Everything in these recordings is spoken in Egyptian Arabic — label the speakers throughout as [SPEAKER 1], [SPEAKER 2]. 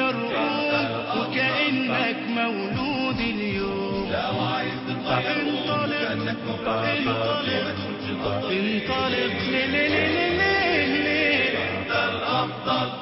[SPEAKER 1] مرعوب وكأنك مولود اليوم انطلق انطلق انطلق ليه ليه ليه ليه ليه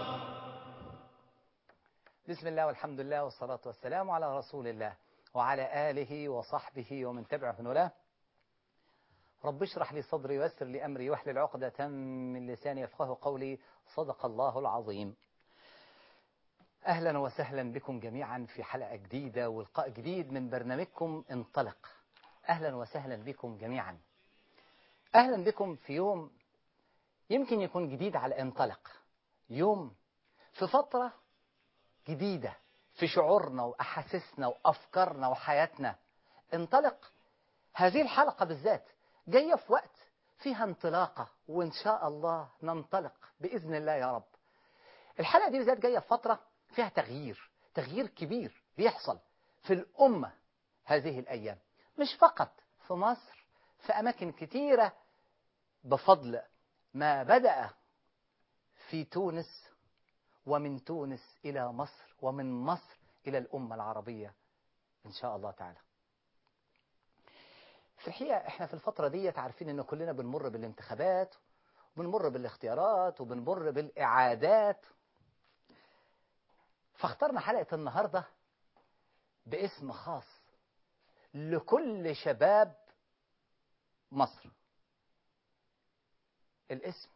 [SPEAKER 2] بسم الله والحمد لله والصلاة والسلام على رسول الله وعلى آله وصحبه ومن تبعه نولاه رب اشرح لي صدري ويسر لي أمري واحلل عقدة من لساني يفقه قولي صدق الله العظيم أهلا وسهلا بكم جميعا في حلقة جديدة ولقاء جديد من برنامجكم انطلق أهلا وسهلا بكم جميعا أهلا بكم في يوم يمكن يكون جديد على انطلق يوم في فترة جديدة في شعورنا وأحاسيسنا وأفكارنا وحياتنا انطلق هذه الحلقة بالذات جاية في وقت فيها انطلاقة وإن شاء الله ننطلق بإذن الله يا رب الحلقة دي بالذات جاية في فترة فيها تغيير تغيير كبير بيحصل في الأمة هذه الأيام مش فقط في مصر في أماكن كتيرة بفضل ما بدأ في تونس ومن تونس إلى مصر ومن مصر إلى الأمة العربية إن شاء الله تعالى في الحقيقة إحنا في الفترة دي عارفين إن كلنا بنمر بالانتخابات وبنمر بالاختيارات وبنمر بالإعادات فاخترنا حلقة النهاردة باسم خاص لكل شباب مصر الاسم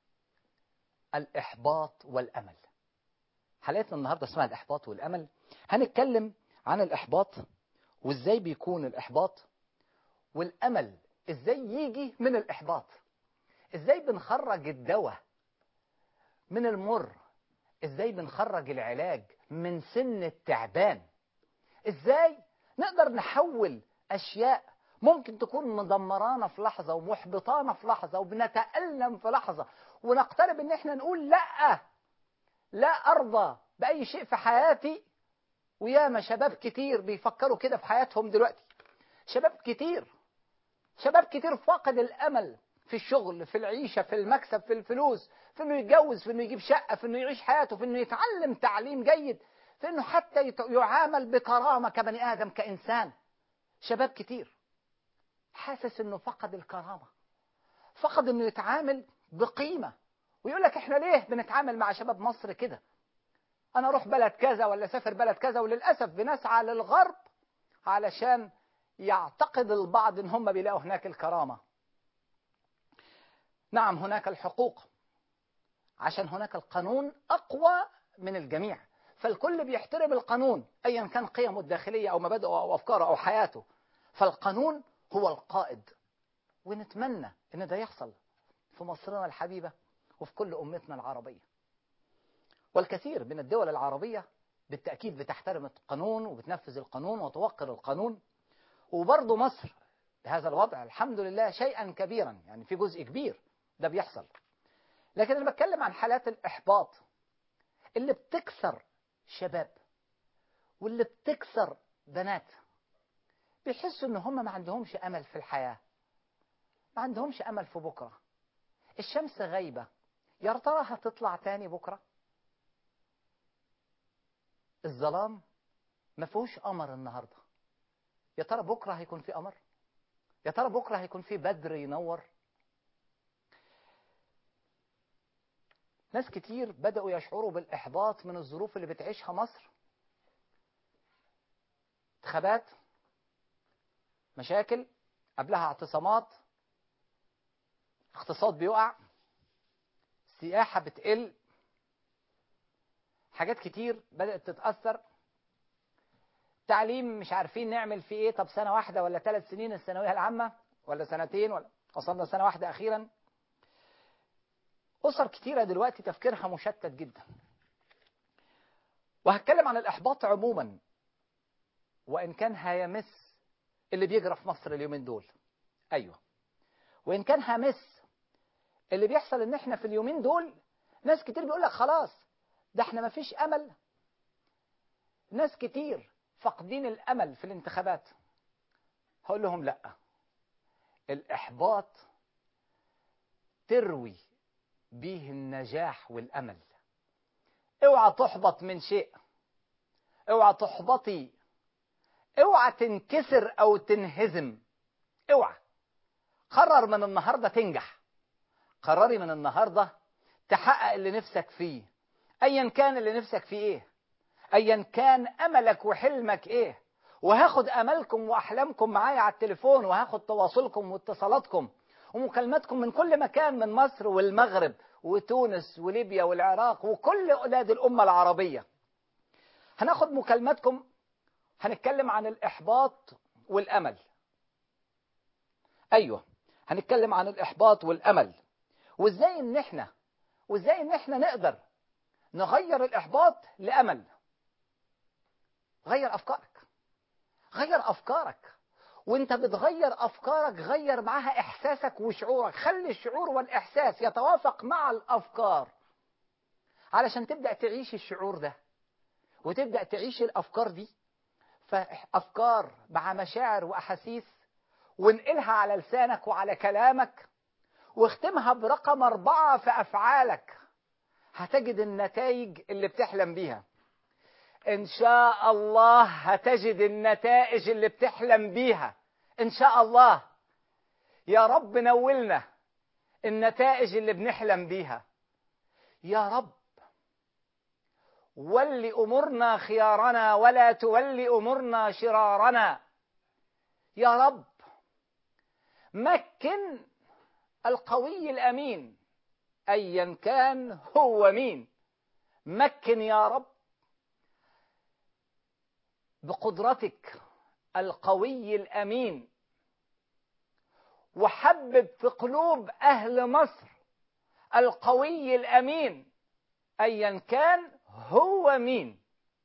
[SPEAKER 2] الإحباط والأمل حلقتنا النهاردة اسمها الإحباط والأمل هنتكلم عن الإحباط وإزاي بيكون الإحباط والأمل إزاي يجي من الإحباط إزاي بنخرج الدواء من المر إزاي بنخرج العلاج من سن التعبان إزاي نقدر نحول أشياء ممكن تكون مدمرانا في لحظة ومحبطانا في لحظة وبنتألم في لحظة ونقترب ان احنا نقول لا لا ارضى باي شيء في حياتي وياما شباب كتير بيفكروا كده في حياتهم دلوقتي شباب كتير شباب كتير فاقد الامل في الشغل في العيشة في المكسب في الفلوس في انه يتجوز في انه يجيب شقة في انه يعيش حياته في انه يتعلم تعليم جيد في انه حتى يت- يعامل بكرامة كبني ادم كانسان شباب كتير حاسس انه فقد الكرامة فقد انه يتعامل بقيمة ويقول لك احنا ليه بنتعامل مع شباب مصر كده انا اروح بلد كذا ولا اسافر بلد كذا وللاسف بنسعى للغرب علشان يعتقد البعض ان هم بيلاقوا هناك الكرامة نعم هناك الحقوق عشان هناك القانون اقوى من الجميع فالكل بيحترم القانون ايا كان قيمه الداخلية او مبادئه او افكاره او حياته فالقانون هو القائد ونتمنى ان ده يحصل في مصرنا الحبيبة وفي كل أمتنا العربية والكثير من الدول العربية بالتأكيد بتحترم القانون وبتنفذ القانون وتوقر القانون وبرضه مصر بهذا الوضع الحمد لله شيئا كبيرا يعني في جزء كبير ده بيحصل لكن أنا بتكلم عن حالات الإحباط اللي بتكسر شباب واللي بتكسر بنات بيحسوا ان هم ما عندهمش امل في الحياه ما عندهمش امل في بكره الشمس غايبة يا ترى هتطلع تاني بكرة الظلام ما فيهوش قمر النهاردة يا ترى بكرة هيكون في قمر يا ترى بكرة هيكون في بدر ينور ناس كتير بدأوا يشعروا بالإحباط من الظروف اللي بتعيشها مصر انتخابات مشاكل قبلها اعتصامات اقتصاد بيقع سياحة بتقل حاجات كتير بدأت تتأثر تعليم مش عارفين نعمل فيه ايه طب سنة واحدة ولا ثلاث سنين الثانوية العامة ولا سنتين ولا وصلنا سنة واحدة أخيرا أسر كتيرة دلوقتي تفكيرها مشتت جدا وهتكلم عن الإحباط عموما وإن كان هيمس اللي بيجرى في مصر اليومين دول أيوه وإن كان همس اللي بيحصل إن إحنا في اليومين دول ناس كتير بيقول لك خلاص ده إحنا مفيش أمل ناس كتير فاقدين الأمل في الانتخابات هقول لهم لأ الإحباط تروي به النجاح والأمل اوعى تحبط من شيء اوعى تحبطي اوعى تنكسر او تنهزم اوعى قرر من النهارده تنجح قرري من النهارده تحقق اللي نفسك فيه ايا كان اللي نفسك فيه ايه ايا كان املك وحلمك ايه وهاخد املكم واحلامكم معايا على التليفون وهاخد تواصلكم واتصالاتكم ومكالماتكم من كل مكان من مصر والمغرب وتونس وليبيا والعراق وكل بلاد الامه العربيه هناخد مكالماتكم هنتكلم عن الاحباط والامل ايوه هنتكلم عن الاحباط والامل وازاي ان احنا وازاي ان احنا نقدر نغير الاحباط لامل غير افكارك غير افكارك وانت بتغير افكارك غير معاها احساسك وشعورك خلي الشعور والاحساس يتوافق مع الافكار علشان تبدا تعيش الشعور ده وتبدا تعيش الافكار دي فافكار مع مشاعر واحاسيس وانقلها على لسانك وعلى كلامك واختمها برقم أربعة في أفعالك هتجد النتائج اللي بتحلم بيها إن شاء الله هتجد النتائج اللي بتحلم بيها إن شاء الله يا رب نولنا النتائج اللي بنحلم بيها يا رب ول أمورنا خيارنا ولا تول أمورنا شرارنا يا رب مكن القوي الامين ايا كان هو مين مكن يا رب بقدرتك القوي الامين وحبب في قلوب اهل مصر القوي الامين ايا كان هو مين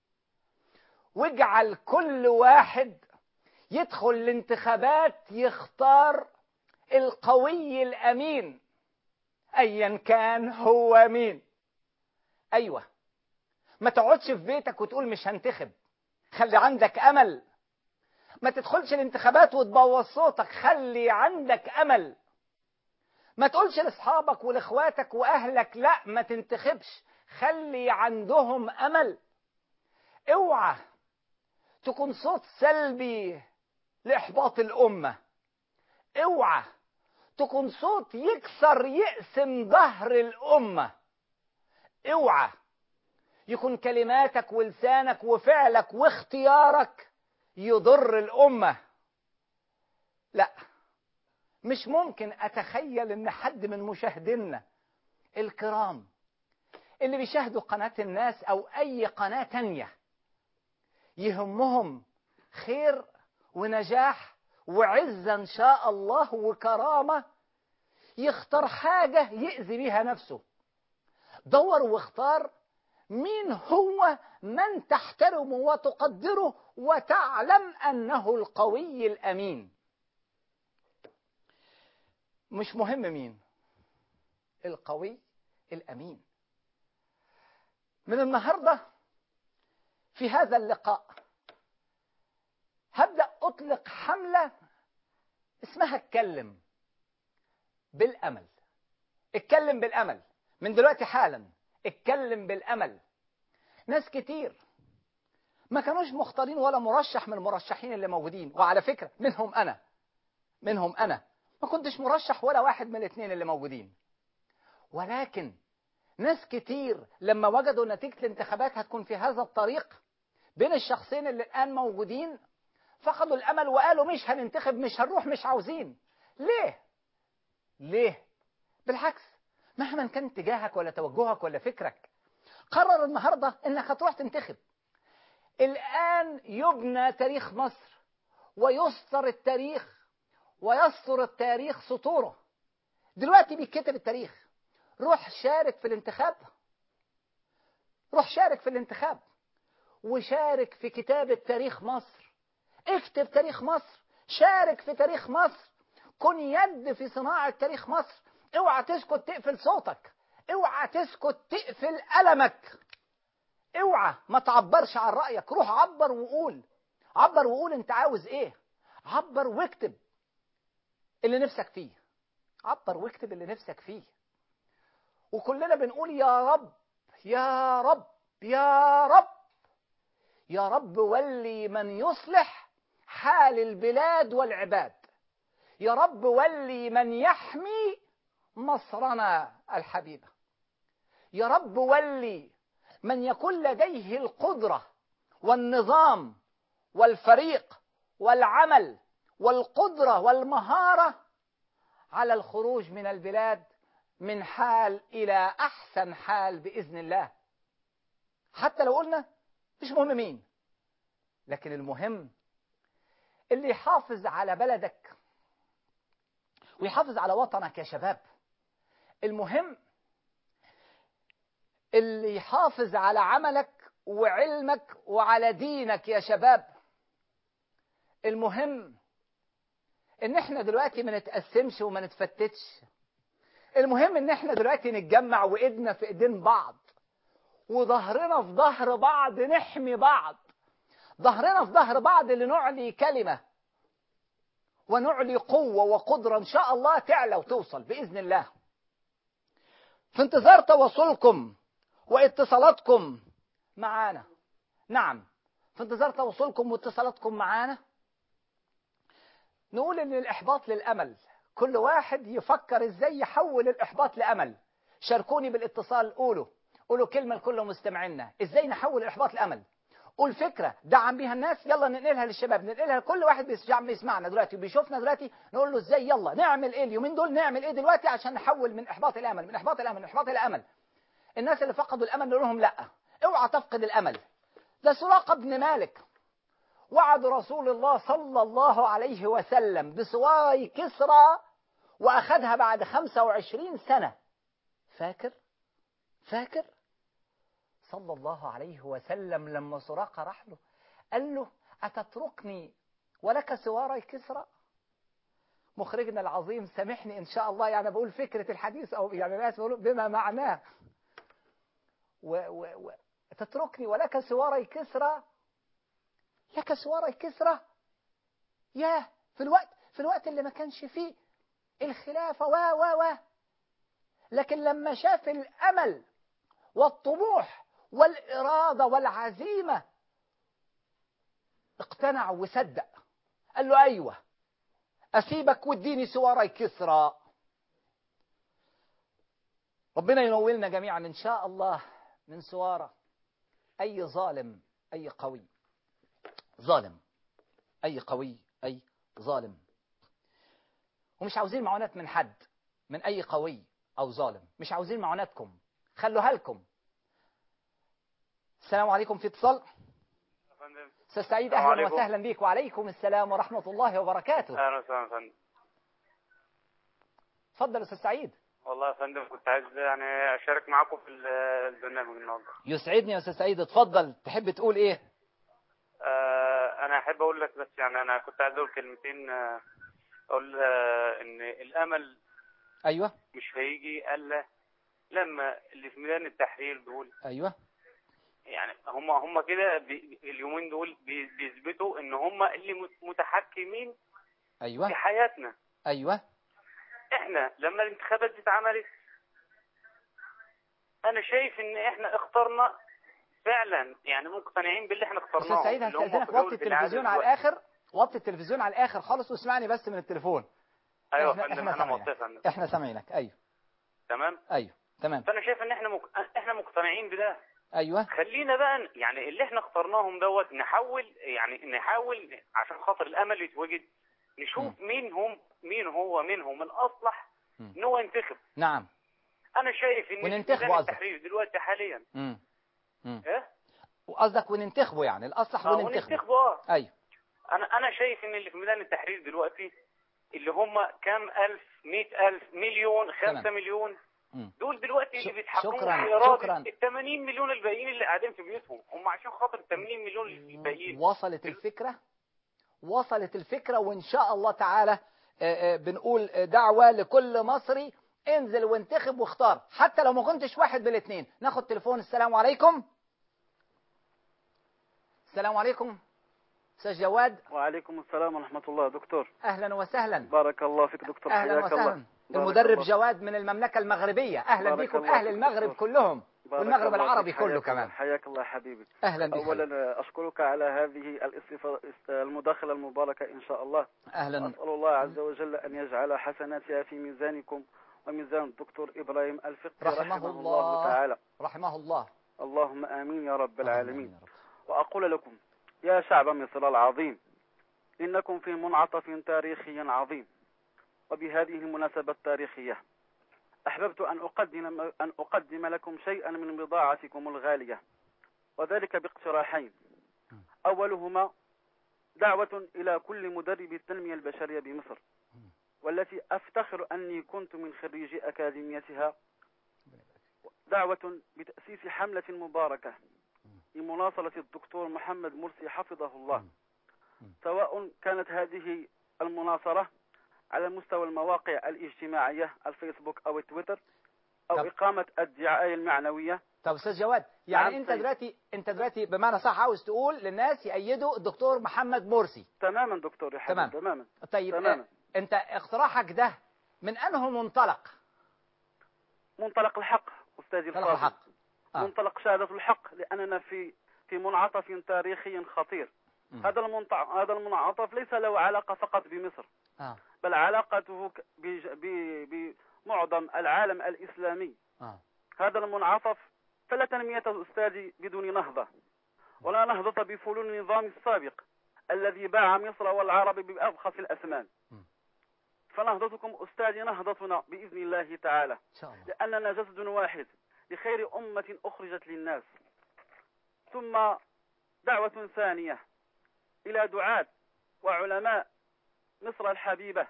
[SPEAKER 2] واجعل كل واحد يدخل الانتخابات يختار القوي الامين ايا كان هو مين ايوه ما تقعدش في بيتك وتقول مش هنتخب خلي عندك امل ما تدخلش الانتخابات وتبوظ صوتك خلي عندك امل ما تقولش لاصحابك ولاخواتك واهلك لا ما تنتخبش خلي عندهم امل اوعى تكون صوت سلبي لاحباط الامه اوعى تكون صوت يكسر يقسم ظهر الامه اوعى يكون كلماتك ولسانك وفعلك واختيارك يضر الامه لا مش ممكن اتخيل ان حد من مشاهدينا الكرام اللي بيشاهدوا قناه الناس او اي قناه تانيه يهمهم خير ونجاح وعزة إن شاء الله وكرامة يختار حاجة يأذي بيها نفسه دور واختار مين هو من تحترمه وتقدره وتعلم أنه القوي الأمين مش مهم مين القوي الأمين من النهارده في هذا اللقاء هبدأ أطلق حملة اسمها اتكلم بالأمل اتكلم بالأمل من دلوقتي حالا اتكلم بالأمل ناس كتير ما كانوش مختارين ولا مرشح من المرشحين اللي موجودين وعلى فكرة منهم أنا منهم أنا ما كنتش مرشح ولا واحد من الاثنين اللي موجودين ولكن ناس كتير لما وجدوا نتيجة الانتخابات هتكون في هذا الطريق بين الشخصين اللي الآن موجودين فقدوا الأمل وقالوا مش هننتخب مش هنروح مش عاوزين ليه؟ ليه؟ بالعكس مهما كان اتجاهك ولا توجهك ولا فكرك قرر النهاردة انك هتروح تنتخب الآن يبنى تاريخ مصر ويسطر التاريخ ويسطر التاريخ سطوره دلوقتي بيتكتب التاريخ روح شارك في الانتخاب روح شارك في الانتخاب وشارك في كتابة تاريخ مصر اكتب تاريخ مصر شارك في تاريخ مصر كن يد في صناعة تاريخ مصر اوعى تسكت تقفل صوتك اوعى تسكت تقفل ألمك اوعى ما تعبرش عن رأيك روح عبر وقول عبر وقول انت عاوز ايه عبر واكتب اللي نفسك فيه عبر واكتب اللي نفسك فيه وكلنا بنقول يا رب يا رب يا رب يا رب ولي من يصلح حال البلاد والعباد يا رب ولي من يحمي مصرنا الحبيبة يا رب ولي من يكون لديه القدرة والنظام والفريق والعمل والقدرة والمهارة على الخروج من البلاد من حال إلى أحسن حال بإذن الله حتى لو قلنا مش مهم مين لكن المهم اللي يحافظ على بلدك ويحافظ على وطنك يا شباب المهم اللي يحافظ على عملك وعلمك وعلى دينك يا شباب المهم ان احنا دلوقتي ما نتقسمش وما نتفتتش المهم ان احنا دلوقتي نتجمع وايدنا في ايدين بعض وظهرنا في ظهر بعض نحمي بعض ظهرنا في ظهر بعض لنعلي كلمة ونعلي قوة وقدرة إن شاء الله تعلى وتوصل بإذن الله في انتظار تواصلكم واتصالاتكم معانا نعم في انتظار تواصلكم واتصالاتكم معانا نقول ان الاحباط للامل كل واحد يفكر ازاي يحول الاحباط لامل شاركوني بالاتصال قولوا قولوا كلمه لكل مستمعينا ازاي نحول الاحباط لامل قول فكره دعم بيها الناس يلا ننقلها للشباب ننقلها لكل واحد بيسمعنا دلوقتي وبيشوفنا دلوقتي نقول له ازاي يلا نعمل ايه اليومين دول نعمل ايه دلوقتي عشان نحول من احباط الى امل من احباط الى امل من احباط الى امل الناس اللي فقدوا الامل نقول لهم لا اوعى تفقد الامل ده سراقه بن مالك وعد رسول الله صلى الله عليه وسلم بسواي كسرى وأخذها بعد 25 سنة فاكر فاكر صلى الله عليه وسلم لما سراقة راح له قال له أتتركني ولك سواري كسرى مخرجنا العظيم سامحني إن شاء الله يعني بقول فكرة الحديث أو يعني الناس بيقولوا بما معناه و و و تتركني ولك سواري كسرى لك سواري كسرى ياه في الوقت في الوقت اللي ما كانش فيه الخلافة و و و لكن لما شاف الأمل والطموح والإرادة والعزيمة اقتنع وصدق قال له أيوة أسيبك واديني سواري كسرى ربنا ينولنا جميعا إن شاء الله من سوارة أي ظالم أي قوي ظالم أي قوي أي ظالم ومش عاوزين معونات من حد من أي قوي أو ظالم مش عاوزين معوناتكم خلوها لكم السلام عليكم في اتصال استاذ سعيد
[SPEAKER 3] السلام
[SPEAKER 2] اهلا
[SPEAKER 3] عليكم.
[SPEAKER 2] وسهلا بك وعليكم السلام ورحمه الله وبركاته
[SPEAKER 3] اهلا وسهلا يا فندم
[SPEAKER 2] اتفضل استاذ سعيد
[SPEAKER 3] والله يا فندم كنت عايز يعني اشارك معاكم في ال- البرنامج النهارده
[SPEAKER 2] يسعدني يا استاذ سعيد اتفضل تحب تقول ايه
[SPEAKER 3] آه انا احب اقول لك بس يعني انا كنت عايز اقول كلمتين آه، اقول آه، ان الامل
[SPEAKER 2] ايوه
[SPEAKER 3] مش هيجي الا لما اللي في ميدان التحرير دول
[SPEAKER 2] ايوه
[SPEAKER 3] يعني هم هم كده بي- اليومين دول بي- بيثبتوا ان هم اللي مت- متحكمين
[SPEAKER 2] ايوه
[SPEAKER 3] في حياتنا
[SPEAKER 2] ايوه
[SPEAKER 3] احنا لما الانتخابات دي اتعملت انا شايف ان احنا اخترنا فعلا يعني مقتنعين باللي احنا
[SPEAKER 2] استاذ
[SPEAKER 3] اخترناه
[SPEAKER 2] سعيد
[SPEAKER 3] اللي هم
[SPEAKER 2] هستاذنك
[SPEAKER 3] في
[SPEAKER 2] وطي
[SPEAKER 3] دولة
[SPEAKER 2] التلفزيون على
[SPEAKER 3] العدل
[SPEAKER 2] الاخر وطي التلفزيون على الاخر خالص واسمعني بس من التليفون
[SPEAKER 3] ايوه
[SPEAKER 2] إحنا-
[SPEAKER 3] يا فندم
[SPEAKER 2] إحنا
[SPEAKER 3] انا
[SPEAKER 2] سامعينك.
[SPEAKER 3] موطي يا فندم
[SPEAKER 2] احنا سامعينك ايوه
[SPEAKER 3] تمام
[SPEAKER 2] ايوه تمام
[SPEAKER 3] فانا شايف ان احنا مك... احنا مقتنعين بده
[SPEAKER 2] ايوه
[SPEAKER 3] خلينا بقى ن- يعني اللي احنا اخترناهم دوت نحاول يعني نحاول عشان خاطر الامل يتوجد نشوف مين هم مين هو منهم الاصلح
[SPEAKER 2] مم.
[SPEAKER 3] ان هو ينتخب
[SPEAKER 2] نعم
[SPEAKER 3] انا شايف ان
[SPEAKER 2] وننتخبه
[SPEAKER 3] ميدان
[SPEAKER 2] قصدك.
[SPEAKER 3] التحرير دلوقتي حاليا
[SPEAKER 2] امم امم
[SPEAKER 3] ايه
[SPEAKER 2] وقصدك وننتخبه يعني الاصلح
[SPEAKER 3] اه
[SPEAKER 2] وننتخبه
[SPEAKER 3] وننتخبه اه
[SPEAKER 2] ايوه
[SPEAKER 3] انا انا شايف ان اللي في ميدان التحرير دلوقتي اللي هم كام الف مئة الف مليون خمسة
[SPEAKER 2] تمام.
[SPEAKER 3] مليون
[SPEAKER 2] مم.
[SPEAKER 3] دول دلوقتي
[SPEAKER 2] ش-
[SPEAKER 3] اللي بيتحكموا
[SPEAKER 2] شكراً،
[SPEAKER 3] في إرادة
[SPEAKER 2] شكراً.
[SPEAKER 3] ال 80 مليون الباقيين اللي قاعدين في بيوتهم هم عشان خاطر ال 80 مليون الباقيين
[SPEAKER 2] وصلت الفكرة وصلت الفكرة وإن شاء الله تعالى آه، آه، بنقول آه، دعوة لكل مصري انزل وانتخب واختار حتى لو ما كنتش واحد بالاثنين ناخد تليفون السلام عليكم السلام عليكم استاذ جواد
[SPEAKER 4] وعليكم السلام ورحمة الله دكتور
[SPEAKER 2] اهلا وسهلا
[SPEAKER 4] بارك الله فيك دكتور
[SPEAKER 2] اهلا
[SPEAKER 4] حياك الله
[SPEAKER 2] وسهلا
[SPEAKER 4] بارك
[SPEAKER 2] المدرب
[SPEAKER 4] الله.
[SPEAKER 2] جواد من المملكة المغربية اهلا
[SPEAKER 4] بارك
[SPEAKER 2] بكم
[SPEAKER 4] الله
[SPEAKER 2] اهل
[SPEAKER 4] فيك
[SPEAKER 2] المغرب
[SPEAKER 4] دكتور.
[SPEAKER 2] كلهم
[SPEAKER 4] بارك
[SPEAKER 2] والمغرب
[SPEAKER 4] الله
[SPEAKER 2] العربي
[SPEAKER 4] فيك.
[SPEAKER 2] كله
[SPEAKER 4] حياك
[SPEAKER 2] كمان.
[SPEAKER 4] الله- حياك الله حبيبي
[SPEAKER 2] أهلا بك
[SPEAKER 4] اولا اشكرك على هذه الاستفا- المداخله المباركه ان شاء الله
[SPEAKER 2] أهلا
[SPEAKER 4] اسال الله عز وجل ان يجعل حسناتها في ميزانكم وميزان الدكتور ابراهيم الفقي
[SPEAKER 2] رحمه
[SPEAKER 4] رحمه,
[SPEAKER 2] الله.
[SPEAKER 4] الله تعالى
[SPEAKER 2] رحمه الله
[SPEAKER 4] اللهم امين يا رب العالمين
[SPEAKER 2] آمين يا رب.
[SPEAKER 4] وأقول لكم يا شعب مصر العظيم إنكم في منعطف تاريخي عظيم وبهذه المناسبة التاريخية أحببت أن أقدم, أن أقدم لكم شيئا من بضاعتكم الغالية وذلك باقتراحين أولهما دعوة إلى كل مدرب التنمية البشرية بمصر والتي أفتخر أني كنت من خريجي أكاديميتها دعوة بتأسيس حملة مباركة لمناصرة الدكتور محمد مرسي حفظه الله سواء كانت هذه المناصرة على مستوى المواقع الاجتماعية الفيسبوك أو التويتر أو
[SPEAKER 2] طب.
[SPEAKER 4] إقامة الدعاية المعنوية
[SPEAKER 2] طب أستاذ جواد يعني
[SPEAKER 4] نعم،
[SPEAKER 2] أنت
[SPEAKER 4] طيب.
[SPEAKER 2] دلوقتي أنت دلوقتي بمعنى صح عاوز تقول للناس يأيدوا الدكتور محمد مرسي
[SPEAKER 4] تماما دكتور يا حبيبي
[SPEAKER 2] تمام.
[SPEAKER 4] تماما
[SPEAKER 2] طيب
[SPEAKER 4] تماما.
[SPEAKER 2] آه، أنت اقتراحك ده من أنه منطلق
[SPEAKER 4] منطلق الحق أستاذي
[SPEAKER 2] منطلق
[SPEAKER 4] الفاضل
[SPEAKER 2] الحق آه.
[SPEAKER 4] منطلق شهادة الحق لأننا في في منعطف تاريخي خطير
[SPEAKER 2] مم.
[SPEAKER 4] هذا المنطع... هذا المنعطف ليس له علاقة فقط بمصر
[SPEAKER 2] آه.
[SPEAKER 4] بل علاقته ك- بج- ب- بمعظم العالم الإسلامي
[SPEAKER 2] آه.
[SPEAKER 4] هذا المنعطف فلا تنمية أستاذي بدون نهضة ولا نهضة بفلول النظام السابق الذي باع مصر والعرب بأبخس الأثمان
[SPEAKER 2] م.
[SPEAKER 4] فنهضتكم أستاذي نهضتنا بإذن الله تعالى
[SPEAKER 2] إن شاء الله
[SPEAKER 4] لأننا جسد واحد لخير أمة أخرجت للناس ثم دعوة ثانية إلى دعاة وعلماء مصر الحبيبة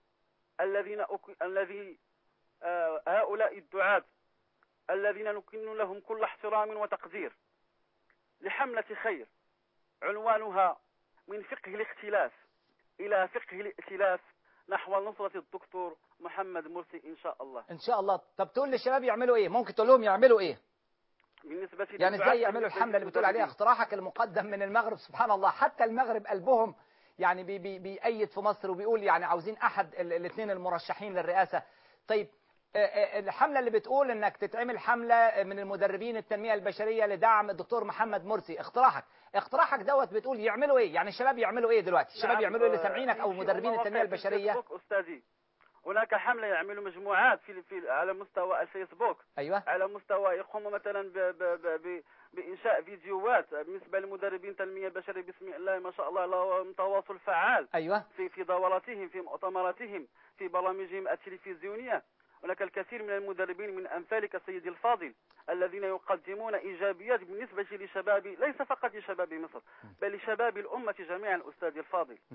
[SPEAKER 4] الذين أك... الذي آه هؤلاء الدعاة الذين نكن لهم كل احترام وتقدير لحملة خير عنوانها من فقه الاختلاف إلى فقه الائتلاف نحو نصرة الدكتور محمد مرسي إن شاء الله
[SPEAKER 2] إن شاء الله طب تقول للشباب يعملوا إيه ممكن تقول لهم يعملوا إيه
[SPEAKER 4] بالنسبة
[SPEAKER 2] يعني
[SPEAKER 4] للدعاة
[SPEAKER 2] ازاي يعملوا
[SPEAKER 4] بالنسبة
[SPEAKER 2] الحمله اللي بتقول عليها
[SPEAKER 4] للمدربين.
[SPEAKER 2] اقتراحك المقدم من المغرب سبحان الله حتى المغرب قلبهم يعني بي بي بيأيد في مصر وبيقول يعني عاوزين احد الاثنين المرشحين للرئاسه طيب آه، آه، الحمله اللي بتقول انك تتعمل حمله من المدربين التنميه البشريه لدعم الدكتور محمد مرسي اقتراحك اقتراحك دوت بتقول يعملوا ايه يعني الشباب يعملوا ايه دلوقتي الشباب
[SPEAKER 4] نعم،
[SPEAKER 2] يعملوا ايه
[SPEAKER 4] آه،
[SPEAKER 2] اللي سامعينك او
[SPEAKER 4] في
[SPEAKER 2] مدربين
[SPEAKER 4] مواقع
[SPEAKER 2] التنميه
[SPEAKER 4] في
[SPEAKER 2] البشريه
[SPEAKER 4] الفيسبوك أستاذي هناك حملة يعملوا مجموعات في, في على مستوى الفيسبوك
[SPEAKER 2] ايوه
[SPEAKER 4] على مستوى يقوموا مثلا ب ب ب ب بإنشاء فيديوهات بالنسبة للمدربين تنمية بشرية بسم الله ما شاء الله لهم تواصل فعال
[SPEAKER 2] ايوه
[SPEAKER 4] في في دوراتهم في مؤتمراتهم في برامجهم التلفزيونية هناك الكثير من المدربين من أمثالك سيدي الفاضل الذين يقدمون إيجابيات بالنسبة لشباب ليس فقط لشباب مصر بل لشباب الأمة جميعا أستاذي الفاضل
[SPEAKER 2] م.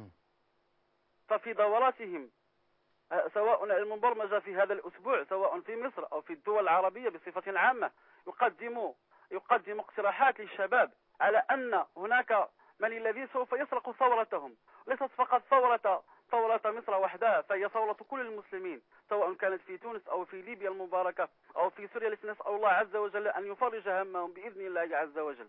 [SPEAKER 4] ففي دوراتهم آه، سواء المبرمجة في هذا الأسبوع سواء في مصر أو في الدول العربية بصفة عامة يقدموا يقدم اقتراحات للشباب على أن هناك من الذي سوف يسرق ثورتهم ليست فقط ثورة ثورة مصر وحدها فهي ثورة كل المسلمين سواء كانت في تونس أو في ليبيا المباركة أو في سوريا التي نسأل الله عز وجل أن يفرج همهم بإذن الله عز وجل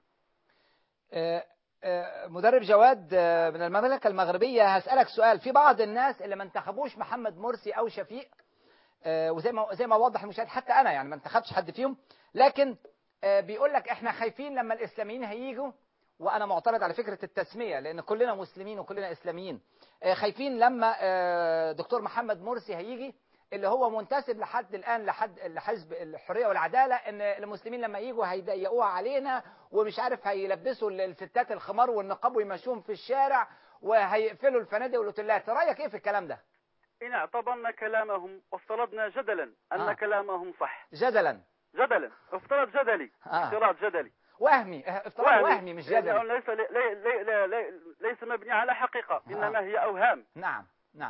[SPEAKER 2] آه، آه، مدرب جواد آه، من المملكة المغربية هسألك سؤال في بعض الناس اللي ما انتخبوش محمد مرسي أو شفيق آه، وزي ما زي ما وضح المشاهد حتى أنا يعني ما انتخبتش حد فيهم لكن آه، بيقول لك احنا خايفين لما الإسلاميين هيجوا وأنا معترض على فكرة التسمية لأن كلنا مسلمين وكلنا إسلاميين آه، خايفين لما آه، دكتور محمد مرسي هيجي اللي هو منتسب لحد الآن لحد لحزب الحرية والعدالة إن المسلمين لما يجوا هيضيقوها علينا ومش عارف هيلبسوا الستات الخمار والنقاب ويمشوهم في الشارع وهيقفلوا الفنادق والاوتيلات رأيك إيه في الكلام ده
[SPEAKER 4] إن اعتبرنا كلامهم وافترضنا جدلا أن
[SPEAKER 2] آه.
[SPEAKER 4] كلامهم صح
[SPEAKER 2] جدلا
[SPEAKER 4] جدلا افترض جدلي
[SPEAKER 2] آه.
[SPEAKER 4] افتراض جدلي
[SPEAKER 2] وهمي اه، افتراض وهمي مش
[SPEAKER 4] لأنه
[SPEAKER 2] جدلي
[SPEAKER 4] ليس لي لي لي لي لي ليس مبني على حقيقة إنما هي أوهام
[SPEAKER 2] نعم نعم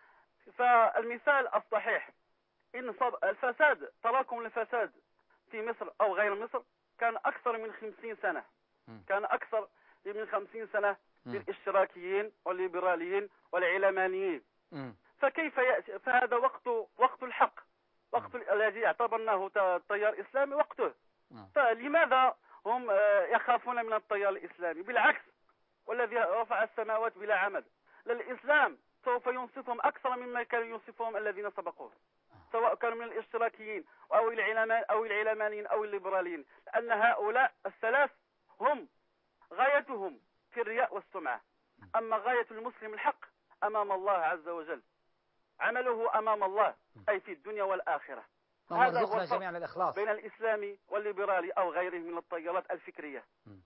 [SPEAKER 4] فالمثال الصحيح إن صب الفساد تراكم الفساد في مصر أو غير مصر كان أكثر من خمسين سنة
[SPEAKER 2] مم.
[SPEAKER 4] كان أكثر من خمسين سنة
[SPEAKER 2] مم.
[SPEAKER 4] للاشتراكيين والليبراليين والعلمانيين
[SPEAKER 2] مم.
[SPEAKER 4] فكيف يأتي فهذا وقت وقت الحق وقت الذي اعتبرناه ت- التيار الإسلامي وقته
[SPEAKER 2] نعم.
[SPEAKER 4] فلماذا هم آه، يخافون من التيار الإسلامي بالعكس والذي رفع السماوات بلا عمد للإسلام سوف ينصفهم أكثر مما كان ينصفهم الذين سبقوه سواء كانوا من الاشتراكيين أو العلمان أو العلمانيين أو الليبراليين لأن هؤلاء الثلاث هم غايتهم في الرياء والسمعة أما غاية المسلم الحق أمام الله عز وجل عمله أمام الله أي في الدنيا والآخرة
[SPEAKER 2] اللهم
[SPEAKER 4] هذا هو
[SPEAKER 2] ارزقنا
[SPEAKER 4] الفرق
[SPEAKER 2] جميعا الإخلاص
[SPEAKER 4] بين الإسلامي والليبرالي أو غيره من التيارات الفكرية
[SPEAKER 2] م.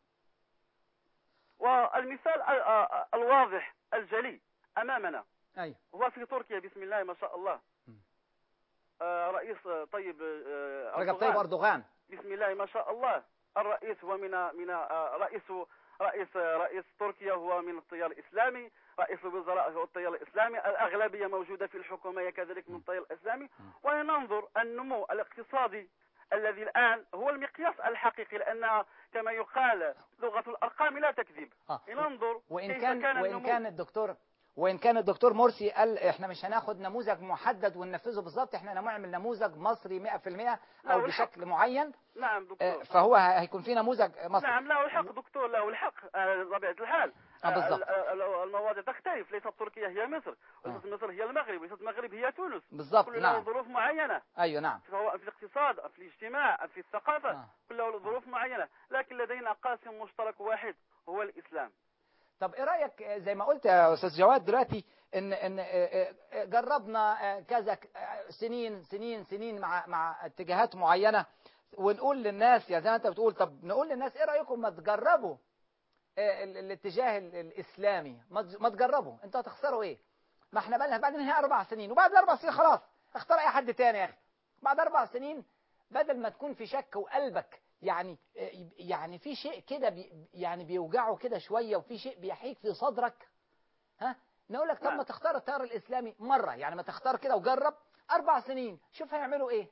[SPEAKER 4] والمثال ال- ال- الواضح الجلي أمامنا
[SPEAKER 2] أيوة
[SPEAKER 4] هو في تركيا بسم الله ما شاء الله
[SPEAKER 2] م.
[SPEAKER 4] آه، رئيس آه، طيب آه،
[SPEAKER 2] رجب
[SPEAKER 4] أردوغان.
[SPEAKER 2] طيب أردوغان
[SPEAKER 4] بسم الله ما شاء الله الرئيس هو من من آه، رئيس رئيس رئيس تركيا هو من التيار الاسلامي رئيس الوزراء هو التيار الاسلامي الاغلبيه موجوده في الحكومه هي كذلك من التيار الاسلامي وننظر النمو الاقتصادي الذي الان هو المقياس الحقيقي لان كما يقال لغه الارقام لا تكذب
[SPEAKER 2] آه.
[SPEAKER 4] لننظر
[SPEAKER 2] وإن
[SPEAKER 4] كيف
[SPEAKER 2] كان
[SPEAKER 4] كان
[SPEAKER 2] وإن
[SPEAKER 4] النمو
[SPEAKER 2] كان الدكتور وإن كان الدكتور مرسي قال إحنا مش هناخد نموذج محدد وننفذه بالظبط إحنا هنعمل نموذج مصري 100%
[SPEAKER 4] لا،
[SPEAKER 2] أو
[SPEAKER 4] والحق.
[SPEAKER 2] بشكل معين
[SPEAKER 4] نعم
[SPEAKER 2] آه،
[SPEAKER 4] دكتور
[SPEAKER 2] فهو هيكون في نموذج مصري
[SPEAKER 4] نعم له الحق دكتور له الحق آه، بطبيعة الحال
[SPEAKER 2] آه، بالضبط.
[SPEAKER 4] آه، ال- ال- المواضيع تختلف ليست تركيا هي مصر ليست مصر هي المغرب ليست المغرب هي تونس
[SPEAKER 2] بالظبط
[SPEAKER 4] كل له
[SPEAKER 2] نعم
[SPEAKER 4] ظروف معينة
[SPEAKER 2] أيوة نعم
[SPEAKER 4] سواء في الاقتصاد أو في الاجتماع أو في الثقافة
[SPEAKER 2] آه.
[SPEAKER 4] كل له ظروف معينة لكن لدينا قاسم مشترك واحد هو الإسلام
[SPEAKER 2] طب ايه رايك آه، زي ما قلت يا استاذ جواد دلوقتي ان ان آه، آه، آه، جربنا آه، كذا ك- آه، سنين سنين سنين مع مع اتجاهات معينه ونقول للناس يا زي ما انت بتقول طب نقول للناس ايه رايكم ما تجربوا آه، ال- الاتجاه ال- الاسلامي ما تج- ما تجربوا انتوا هتخسروا ايه ما احنا بقى بعدين هي اربع سنين وبعد الاربع سنين خلاص اختار اي حد تاني يا اخي بعد اربع سنين بدل ما تكون في شك وقلبك يعني يعني في شيء كده بي يعني بيوجعه كده شويه وفي شيء بيحيك في صدرك ها نقول لك طب
[SPEAKER 4] نعم.
[SPEAKER 2] ما تختار التيار الاسلامي مره يعني ما تختار كده وجرب اربع سنين شوف هيعملوا ايه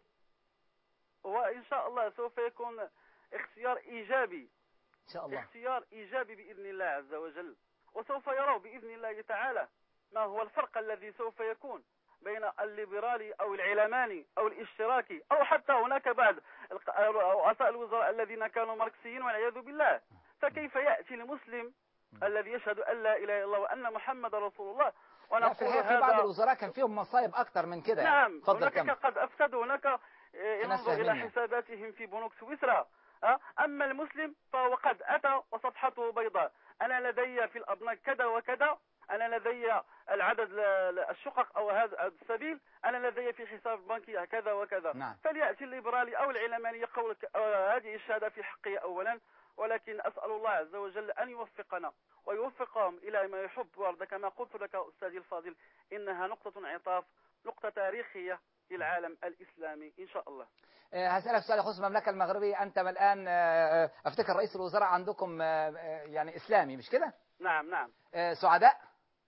[SPEAKER 4] وإن شاء الله سوف يكون اختيار إيجابي
[SPEAKER 2] ان شاء الله
[SPEAKER 4] اختيار إيجابي بإذن الله عز وجل وسوف يروا بإذن الله تعالى ما هو الفرق الذي سوف يكون بين الليبرالي أو العلماني أو الاشتراكي أو حتى هناك بعض الق- رؤساء الوزراء الذين كانوا ماركسيين والعياذ بالله فكيف يأتي المسلم الذي يشهد أن لا إله إلا الله وأن محمد رسول الله
[SPEAKER 2] لا في
[SPEAKER 4] ونقول
[SPEAKER 2] الحقيقه في بعض
[SPEAKER 4] هذا
[SPEAKER 2] الوزراء كان فيهم مصايب اكتر من كده يعني.
[SPEAKER 4] نعم
[SPEAKER 2] اتفضل
[SPEAKER 4] هناك
[SPEAKER 2] كمل
[SPEAKER 4] قد أفسدوا هناك آه،
[SPEAKER 2] ناس
[SPEAKER 4] ينظر إلى
[SPEAKER 2] فاهمين.
[SPEAKER 4] حساباتهم في بنوك سويسرا آه، أما المسلم فهو قد أتى وصفحته بيضاء أنا لدي في الأبناء كذا وكذا أنا لدي العدد ل- ل- الشقق أو هذا السبيل أنا لدي في حساب بنكي كذا وكذا
[SPEAKER 2] نعم.
[SPEAKER 4] فليأتي الليبرالي أو العلماني يقول ك- آه، هذه الشهادة في حقي أولا ولكن أسأل الله عز وجل أن يوفقنا ويوفقهم إلى ما يحب ويرضى كما قلت لك أستاذي الفاضل إنها نقطة انعطاف نقطة تاريخية للعالم الإسلامي إن شاء الله
[SPEAKER 2] آه، هسألك سؤال يخص المملكة المغربية أنت الآن آه، آه، أفتكر رئيس الوزراء عندكم آه، آه، يعني إسلامي مش كده؟
[SPEAKER 4] نعم نعم
[SPEAKER 2] آه، سعداء؟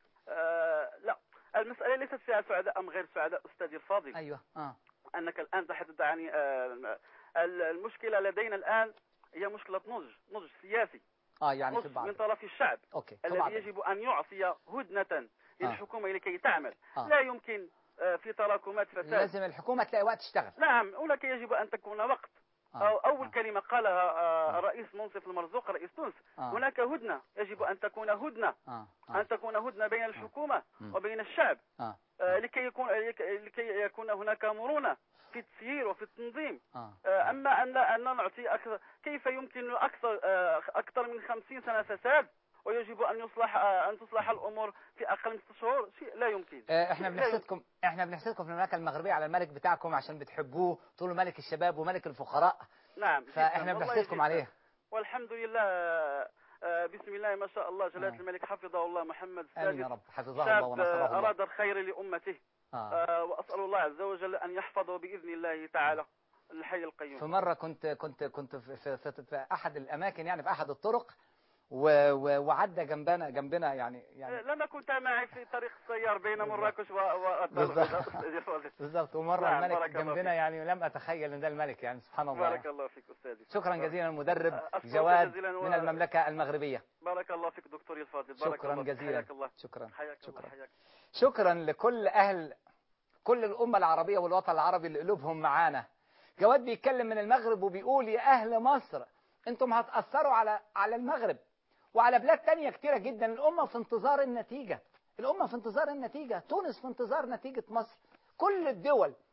[SPEAKER 4] آه لا المسألة ليست فيها سعداء أم غير سعداء أستاذي الفاضل
[SPEAKER 2] أيوه آه.
[SPEAKER 4] أنك الآن تحدث عن آه، ال- المشكلة لدينا الآن هي مشكلة نضج نضج سياسي
[SPEAKER 2] آه يعني في
[SPEAKER 4] نضج
[SPEAKER 2] بعض
[SPEAKER 4] من طرف الشعب
[SPEAKER 2] أوكي في بعض
[SPEAKER 4] الذي يجب أن يعطي هدنة للحكومة لكي تعمل
[SPEAKER 2] آه.
[SPEAKER 4] لا يمكن آه، في تراكمات فساد
[SPEAKER 2] لازم الحكومة تلاقي وقت تشتغل
[SPEAKER 4] نعم ولك يجب أن تكون وقت
[SPEAKER 2] آه.
[SPEAKER 4] أو أول
[SPEAKER 2] آه.
[SPEAKER 4] كلمة قالها آه، الرئيس منصف المرزوق رئيس تونس
[SPEAKER 2] آه.
[SPEAKER 4] هناك هدنة يجب أن تكون هدنة
[SPEAKER 2] آه. آه.
[SPEAKER 4] أن تكون هدنة بين الحكومة
[SPEAKER 2] مم.
[SPEAKER 4] وبين الشعب
[SPEAKER 2] آه.
[SPEAKER 4] آه، لكي يكون لكي يكون هناك مرونة في التسيير وفي التنظيم
[SPEAKER 2] آه.
[SPEAKER 4] آه، أما أن أن نعطي أكثر كيف يمكن أكثر آه، أكثر من خمسين سنة فساد ويجب أن يصلح آه، أن تصلح الأمور في أقل من ست شهور شيء لا يمكن
[SPEAKER 2] آه، احنا
[SPEAKER 4] لا يمكن.
[SPEAKER 2] بنحسدكم احنا بنحسدكم في المملكة المغربية على الملك بتاعكم عشان بتحبوه تقولوا ملك الشباب وملك الفقراء
[SPEAKER 4] نعم
[SPEAKER 2] فاحنا
[SPEAKER 4] جداً، والله
[SPEAKER 2] بنحسدكم
[SPEAKER 4] جداً.
[SPEAKER 2] عليه
[SPEAKER 4] والحمد لله آه، آه، بسم الله ما شاء الله جلالة
[SPEAKER 2] آه.
[SPEAKER 4] الملك حفظه الله محمد
[SPEAKER 2] امين يا
[SPEAKER 4] السادس
[SPEAKER 2] رب حفظه الله
[SPEAKER 4] شاب
[SPEAKER 2] ونصره
[SPEAKER 4] آه،
[SPEAKER 2] الله
[SPEAKER 4] أراد الخير لأمته
[SPEAKER 2] آه.
[SPEAKER 4] آه، وأسأل الله عز وجل أن يحفظه بإذن الله تعالى الحي
[SPEAKER 2] في
[SPEAKER 4] القيوم
[SPEAKER 2] مرة كنت كنت كنت في, في, في, في أحد الأماكن يعني في أحد الطرق و- و- وعدى جنبنا جنبنا يعني يعني
[SPEAKER 4] لما كنت معي في طريق السيار بين مراكش و-
[SPEAKER 2] بالظبط.
[SPEAKER 4] والدار
[SPEAKER 2] بالظبط ومرة
[SPEAKER 4] نعم،
[SPEAKER 2] الملك
[SPEAKER 4] بارك الله
[SPEAKER 2] جنبنا
[SPEAKER 4] فيك.
[SPEAKER 2] يعني لم أتخيل إن ده الملك يعني سبحان الله
[SPEAKER 4] بارك
[SPEAKER 2] يعني.
[SPEAKER 4] الله فيك أستاذي
[SPEAKER 2] شكرا جزيلا المدرب
[SPEAKER 4] أشكرك
[SPEAKER 2] جواد
[SPEAKER 4] جزيلا و-
[SPEAKER 2] من المملكة المغربية
[SPEAKER 4] بارك الله فيك دكتوري الفاضل بارك
[SPEAKER 2] شكرا
[SPEAKER 4] الله فيك.
[SPEAKER 2] جزيلا
[SPEAKER 4] حياك الله
[SPEAKER 2] شكرا
[SPEAKER 4] حياك الله
[SPEAKER 2] شكرا
[SPEAKER 4] حياك
[SPEAKER 2] شكرا لكل أهل كل الأمة العربية والوطن العربي اللي قلوبهم معانا جواد بيتكلم من المغرب وبيقول يا أهل مصر أنتم هتأثروا على على المغرب وعلى بلاد تانية كتيرة جدا الأمة في انتظار النتيجة الأمة في انتظار النتيجة تونس في انتظار نتيجة مصر كل الدول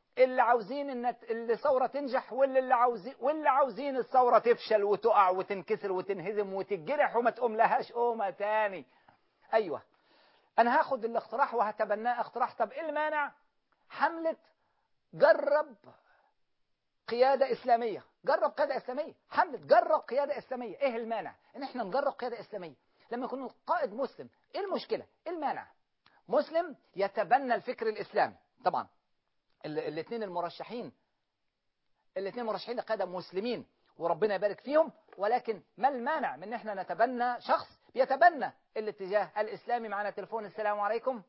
[SPEAKER 2] اللي عاوزين ان اللي الثوره تنجح واللي اللي عاوزين واللي عاوزين الثوره تفشل وتقع وتنكسر وتنهزم وتتجرح وما تقوم لهاش قومه تاني ايوه انا هاخد الاقتراح وهتبناه اقتراح طب ايه المانع حمله جرب قياده اسلاميه جرب قياده اسلاميه حمله جرب قياده اسلاميه ايه المانع ان احنا نجرب قياده اسلاميه لما يكون القائد مسلم ايه المشكله ايه المانع مسلم يتبنى الفكر الاسلامي طبعا الاثنين المرشحين الاثنين مرشحين لقياده مسلمين وربنا يبارك فيهم ولكن ما المانع من ان احنا نتبنى شخص بيتبنى الاتجاه الاسلامي معنا تليفون السلام عليكم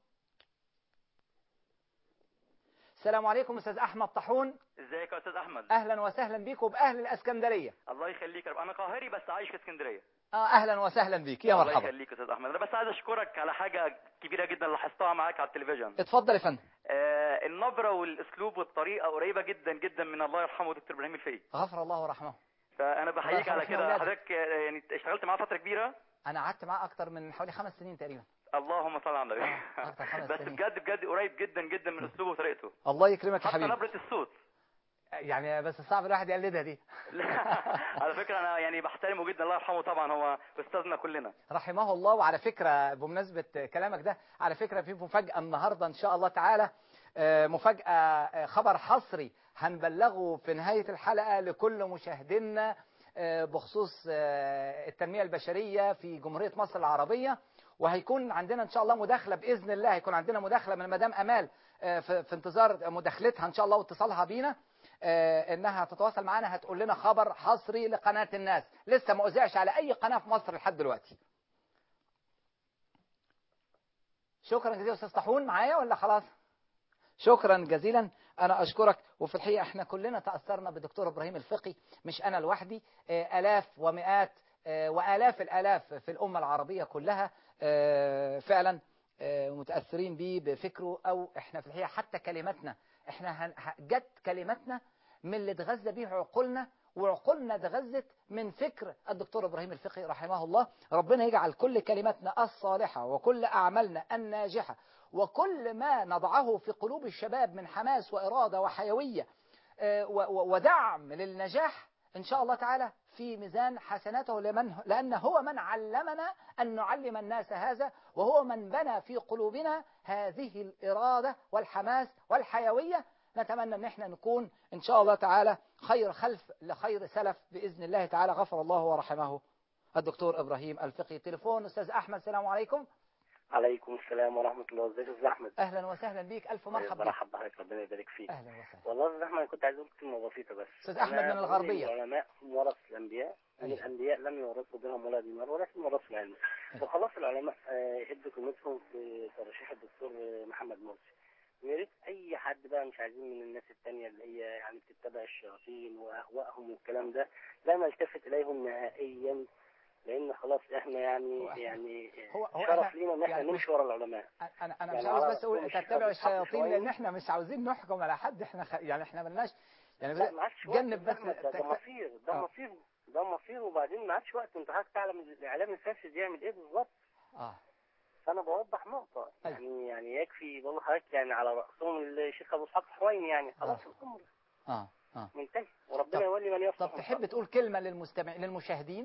[SPEAKER 2] السلام عليكم استاذ احمد طاحون
[SPEAKER 5] ازيك يا استاذ احمد
[SPEAKER 2] اهلا وسهلا بيك وباهل الاسكندريه
[SPEAKER 5] الله يخليك يا رب انا قاهري بس عايش في اسكندريه
[SPEAKER 2] اه اهلا وسهلا بيك يا
[SPEAKER 5] الله
[SPEAKER 2] مرحبا
[SPEAKER 5] يخليك يا استاذ احمد انا بس عايز اشكرك على حاجه كبيره جدا لاحظتها معاك على التلفزيون
[SPEAKER 2] اتفضل يا فندم
[SPEAKER 5] آه النبره والاسلوب والطريقه قريبه جدا جدا من الله يرحمه دكتور ابراهيم الفقي
[SPEAKER 2] غفر الله ورحمه
[SPEAKER 5] فانا بحييك
[SPEAKER 2] الله
[SPEAKER 5] على
[SPEAKER 2] يرحمه
[SPEAKER 5] كده
[SPEAKER 2] ولاده.
[SPEAKER 5] حضرتك آه، يعني اشتغلت معاه فتره كبيره
[SPEAKER 2] انا قعدت معاه اكتر من حوالي خمس سنين تقريبا
[SPEAKER 5] اللهم صل على النبي
[SPEAKER 2] آه، أكتر خمس
[SPEAKER 5] بس
[SPEAKER 2] سنين.
[SPEAKER 5] بجد بجد قريب جدا جدا من اسلوبه وطريقته
[SPEAKER 2] الله يكرمك يا
[SPEAKER 5] حتى
[SPEAKER 2] حبيبي
[SPEAKER 5] نبره الصوت
[SPEAKER 2] يعني بس صعب الواحد يقلدها دي
[SPEAKER 5] لا، على فكره انا يعني بحترمه جدا الله يرحمه طبعا هو استاذنا كلنا
[SPEAKER 2] رحمه الله وعلى فكرة بمناسبة كلامك ده على فكرة في مفاجأة النهاردة إن شاء الله تعالى آه، مفاجأة آه، خبر حصري هنبلغه في نهاية الحلقة لكل مشاهدينا آه، بخصوص آه، التنمية البشرية في جمهورية مصر العربية وهيكون عندنا إن شاء الله مداخلة بإذن الله هيكون عندنا مداخلة من مدام أمال آه، في في انتظار مداخلتها إن شاء الله واتصالها بينا آه، انها تتواصل معنا هتقول لنا خبر حصري لقناة الناس لسه ما اذاعش على اي قناة في مصر لحد دلوقتي شكرا جزيلا استاذ طاحون معايا ولا خلاص شكرا جزيلا انا اشكرك وفي الحقيقه احنا كلنا تاثرنا بالدكتور ابراهيم الفقي مش انا لوحدي آه، الاف ومئات آه، والاف الالاف في الامه العربيه كلها آه، فعلا آه، متاثرين بيه بفكره او احنا في الحقيقه حتى كلماتنا احنا هن- ه- جت كلماتنا من اللي اتغذى بيه عقولنا وعقولنا اتغذت من فكر الدكتور ابراهيم الفقي رحمه الله ربنا يجعل كل كلماتنا الصالحه وكل اعمالنا الناجحه وكل ما نضعه في قلوب الشباب من حماس واراده وحيويه آه، و- و- ودعم للنجاح ان شاء الله تعالى في ميزان حسناته لمن لان هو من علمنا ان نعلم الناس هذا وهو من بنى في قلوبنا هذه الاراده والحماس والحيويه نتمنى ان احنا نكون ان شاء الله تعالى خير خلف لخير سلف باذن الله تعالى غفر الله ورحمه الدكتور ابراهيم الفقي تليفون استاذ احمد السلام عليكم
[SPEAKER 6] عليكم السلام ورحمة الله ازيك يا استاذ احمد
[SPEAKER 2] اهلا وسهلا بيك الف مرحبا بك
[SPEAKER 6] مرحبا بحضرتك ربنا يبارك فيك
[SPEAKER 2] اهلا وسهلا
[SPEAKER 6] والله يا استاذ احمد كنت عايز اقول كلمة بسيطة بس
[SPEAKER 2] أستاذ أحمد
[SPEAKER 6] أنا
[SPEAKER 2] من
[SPEAKER 6] بقول
[SPEAKER 2] الغربية.
[SPEAKER 6] إن العلماء هم ورث الانبياء ان
[SPEAKER 2] أيوة.
[SPEAKER 6] الانبياء لم يورثوا درهم ولا دينار ولكن ورثوا العلم
[SPEAKER 2] أيوة.
[SPEAKER 6] وخلاص العلماء آه، ادوا كلمتهم في ترشيح الدكتور آه، محمد مرسي ويا ريت اي حد بقى مش عايزين من الناس التانية اللي هي يعني بتتبع الشياطين واهوائهم والكلام ده لا نلتفت اليهم نهائيا لان خلاص احنا يعني
[SPEAKER 2] هو إحنا-
[SPEAKER 6] يعني
[SPEAKER 2] هو- هو
[SPEAKER 6] شرف
[SPEAKER 2] إحنا
[SPEAKER 6] لينا ان احنا
[SPEAKER 2] يعني
[SPEAKER 6] نمشي ورا العلماء
[SPEAKER 2] انا انا
[SPEAKER 6] يعني
[SPEAKER 2] مش عاوز
[SPEAKER 6] على
[SPEAKER 2] بس اقول
[SPEAKER 6] رأسهم
[SPEAKER 2] تتبع
[SPEAKER 6] الشيخ أبو إسحاق
[SPEAKER 2] الشياطين
[SPEAKER 6] الحويني.
[SPEAKER 2] لان احنا مش عاوزين نحكم على حد احنا خ... يعني احنا ملناش يعني
[SPEAKER 6] لا ما عادش وقت
[SPEAKER 2] جنب
[SPEAKER 6] يا
[SPEAKER 2] بس
[SPEAKER 6] أحمد، ده, ده
[SPEAKER 2] تك-
[SPEAKER 6] مصير ده
[SPEAKER 2] آه.
[SPEAKER 6] مصير ده مصير وبعدين ما عادش وقت انت حضرتك تعلم الاعلام الفاسد يعمل ايه بالظبط
[SPEAKER 2] اه
[SPEAKER 6] فانا بوضح نقطه
[SPEAKER 2] أيوة.
[SPEAKER 6] يعني يعني يكفي والله حضرتك يعني على راسهم الشيخ ابو اسحاق الحويني يعني خلاص
[SPEAKER 2] آه.
[SPEAKER 6] الامر
[SPEAKER 2] اه اه
[SPEAKER 6] منتهي وربنا
[SPEAKER 2] طب-
[SPEAKER 6] يولي من يصلح
[SPEAKER 2] طب تحب تقول كلمة للمستمع للمشاهدين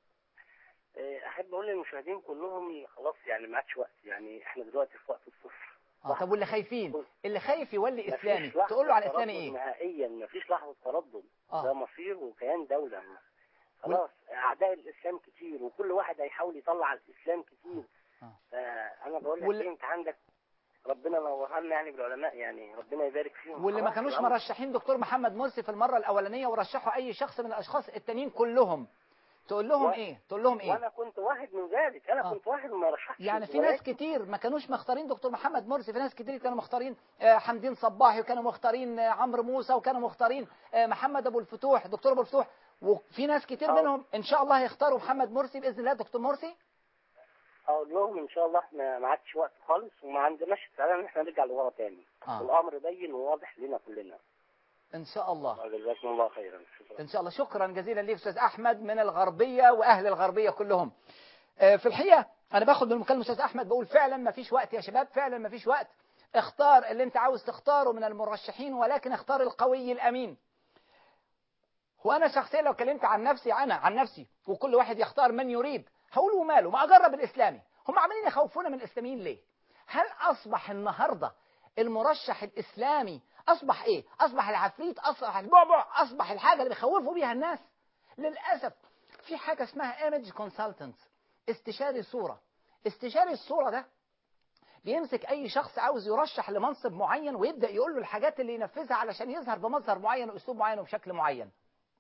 [SPEAKER 6] آه، احب اقول للمشاهدين كلهم خلاص يعني ما عادش وقت يعني احنا دلوقتي في وقت الصفر
[SPEAKER 2] اه طب واللي خايفين اللي خايف يولي
[SPEAKER 6] مفيش
[SPEAKER 2] اسلامي
[SPEAKER 6] لحظة
[SPEAKER 2] تقول له على الاسلامي
[SPEAKER 6] تردد
[SPEAKER 2] ايه
[SPEAKER 6] نهائيا مفيش لحظه تردد ده
[SPEAKER 2] اه
[SPEAKER 6] مصير وكيان دولة خلاص أعداء الإسلام كتير وكل واحد هيحاول يطلع الإسلام كتير
[SPEAKER 2] آه.
[SPEAKER 6] فأنا بقول لك
[SPEAKER 2] وال-
[SPEAKER 6] إيه أنت عندك ربنا نورها لنا يعني بالعلماء يعني ربنا يبارك فيهم
[SPEAKER 2] واللي ما
[SPEAKER 6] خلاص
[SPEAKER 2] كانوش
[SPEAKER 6] الأمر.
[SPEAKER 2] مرشحين دكتور محمد مرسي في المرة الأولانية ورشحوا أي شخص من الأشخاص التانيين كلهم تقول لهم
[SPEAKER 6] و-
[SPEAKER 2] إيه؟ تقول لهم إيه؟
[SPEAKER 6] وأنا كنت واحد من ذلك أنا
[SPEAKER 2] آه.
[SPEAKER 6] كنت واحد ما رشحتش
[SPEAKER 2] يعني في ناس
[SPEAKER 6] ولكن
[SPEAKER 2] كتير ما كانوش مختارين دكتور محمد مرسي في ناس كتير كانوا مختارين آه، حمدين صباحي وكانوا مختارين آه، عمرو موسى وكانوا مختارين آه، محمد ابو الفتوح دكتور ابو الفتوح وفي ناس كتير
[SPEAKER 6] آه.
[SPEAKER 2] منهم ان شاء الله هيختاروا محمد مرسي باذن الله دكتور مرسي
[SPEAKER 6] أقول لهم إن شاء الله إحنا ما عادش وقت خالص وما عندناش استعداد إن إحنا نرجع لورا تاني
[SPEAKER 2] آه.
[SPEAKER 6] الأمر بين وواضح لنا كلنا
[SPEAKER 2] ان شاء الله
[SPEAKER 6] جزاكم الله خيرا شكرا
[SPEAKER 2] ان شاء الله شكرا جزيلا ليك استاذ احمد من الغربيه واهل الغربيه كلهم آه، في الحقيقه انا باخد من المكالمه استاذ احمد بقول فعلا ما فيش وقت يا شباب فعلا ما فيش وقت اختار اللي انت عاوز تختاره من المرشحين ولكن اختار القوي الامين وانا شخصيا لو كلمت عن نفسي انا عن نفسي وكل واحد يختار من يريد هقول له ماله ما اجرب الاسلامي هم عمالين يخوفونا من الاسلاميين ليه هل اصبح النهارده المرشح الاسلامي اصبح ايه اصبح العفريت اصبح البعبع اصبح الحاجه اللي بيخوفوا بيها الناس للاسف في حاجه اسمها ايمج كونسلتنت استشاري صوره استشاري الصوره ده بيمسك اي شخص عاوز يرشح لمنصب معين ويبدا يقول له الحاجات اللي ينفذها علشان يظهر بمظهر معين واسلوب معين وبشكل معين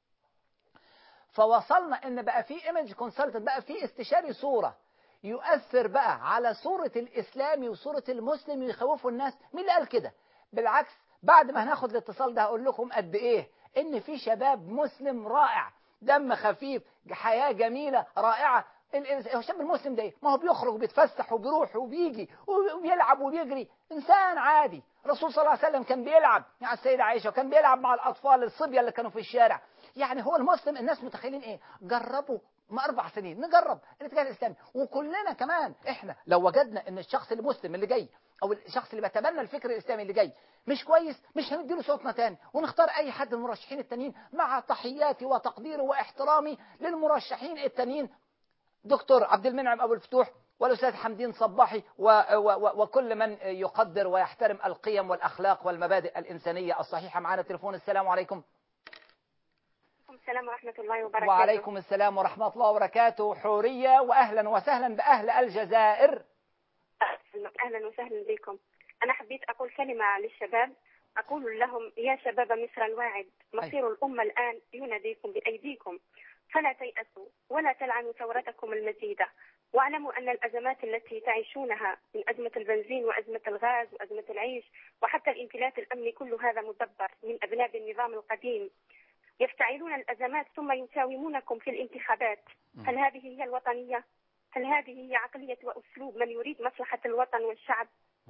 [SPEAKER 2] فوصلنا ان بقى في ايمج كونسلتنت بقى في استشاري صوره يؤثر بقى على صورة الإسلامي وصورة المسلم ويخوفوا الناس مين اللي قال كده بالعكس بعد ما هناخد الاتصال ده هقول لكم قد إيه إن في شباب مسلم رائع دم خفيف حياة جميلة رائعة ال- ال- الشاب المسلم ده إيه؟ ما هو بيخرج وبيتفسح وبيروح وبيجي وبيلعب وبيجري إنسان عادي الرسول صلى الله عليه وسلم كان بيلعب مع السيدة عائشة وكان بيلعب مع الأطفال الصبية اللي كانوا في الشارع يعني هو المسلم الناس متخيلين إيه جربوا ما أربع سنين نجرب الاتجاه الإسلامي وكلنا كمان إحنا لو وجدنا إن الشخص المسلم اللي جاي أو الشخص اللي بيتبنى الفكر الإسلامي اللي جاي مش كويس مش هنديله صوتنا تاني ونختار أي حد من المرشحين التانيين مع تحياتي وتقديري واحترامي للمرشحين التانيين دكتور عبد المنعم أبو الفتوح والأستاذ حمدين صباحي و و و وكل من يقدر ويحترم القيم والأخلاق والمبادئ الإنسانية الصحيحة معنا تليفون السلام عليكم
[SPEAKER 7] عليكم السلام ورحمة الله وبركاته
[SPEAKER 2] وعليكم السلام ورحمة الله وبركاته حورية وأهلا وسهلا بأهل الجزائر
[SPEAKER 7] أهلا وسهلا بكم أنا حبيت أقول كلمة للشباب أقول لهم يا شباب مصر الواعد مصير الأمة الآن يناديكم بأيديكم فلا تيأسوا ولا تلعنوا ثورتكم المجيدة واعلموا أن الأزمات التي تعيشونها من أزمة البنزين وأزمة الغاز وأزمة العيش وحتى الانفلات الأمني كل هذا مدبر من أذناب النظام القديم يفتعلون الأزمات ثم يساومونكم في الانتخابات هل هذه هي الوطنية؟ هل هذه هي عقلية وأسلوب من يريد مصلحة الوطن والشعب؟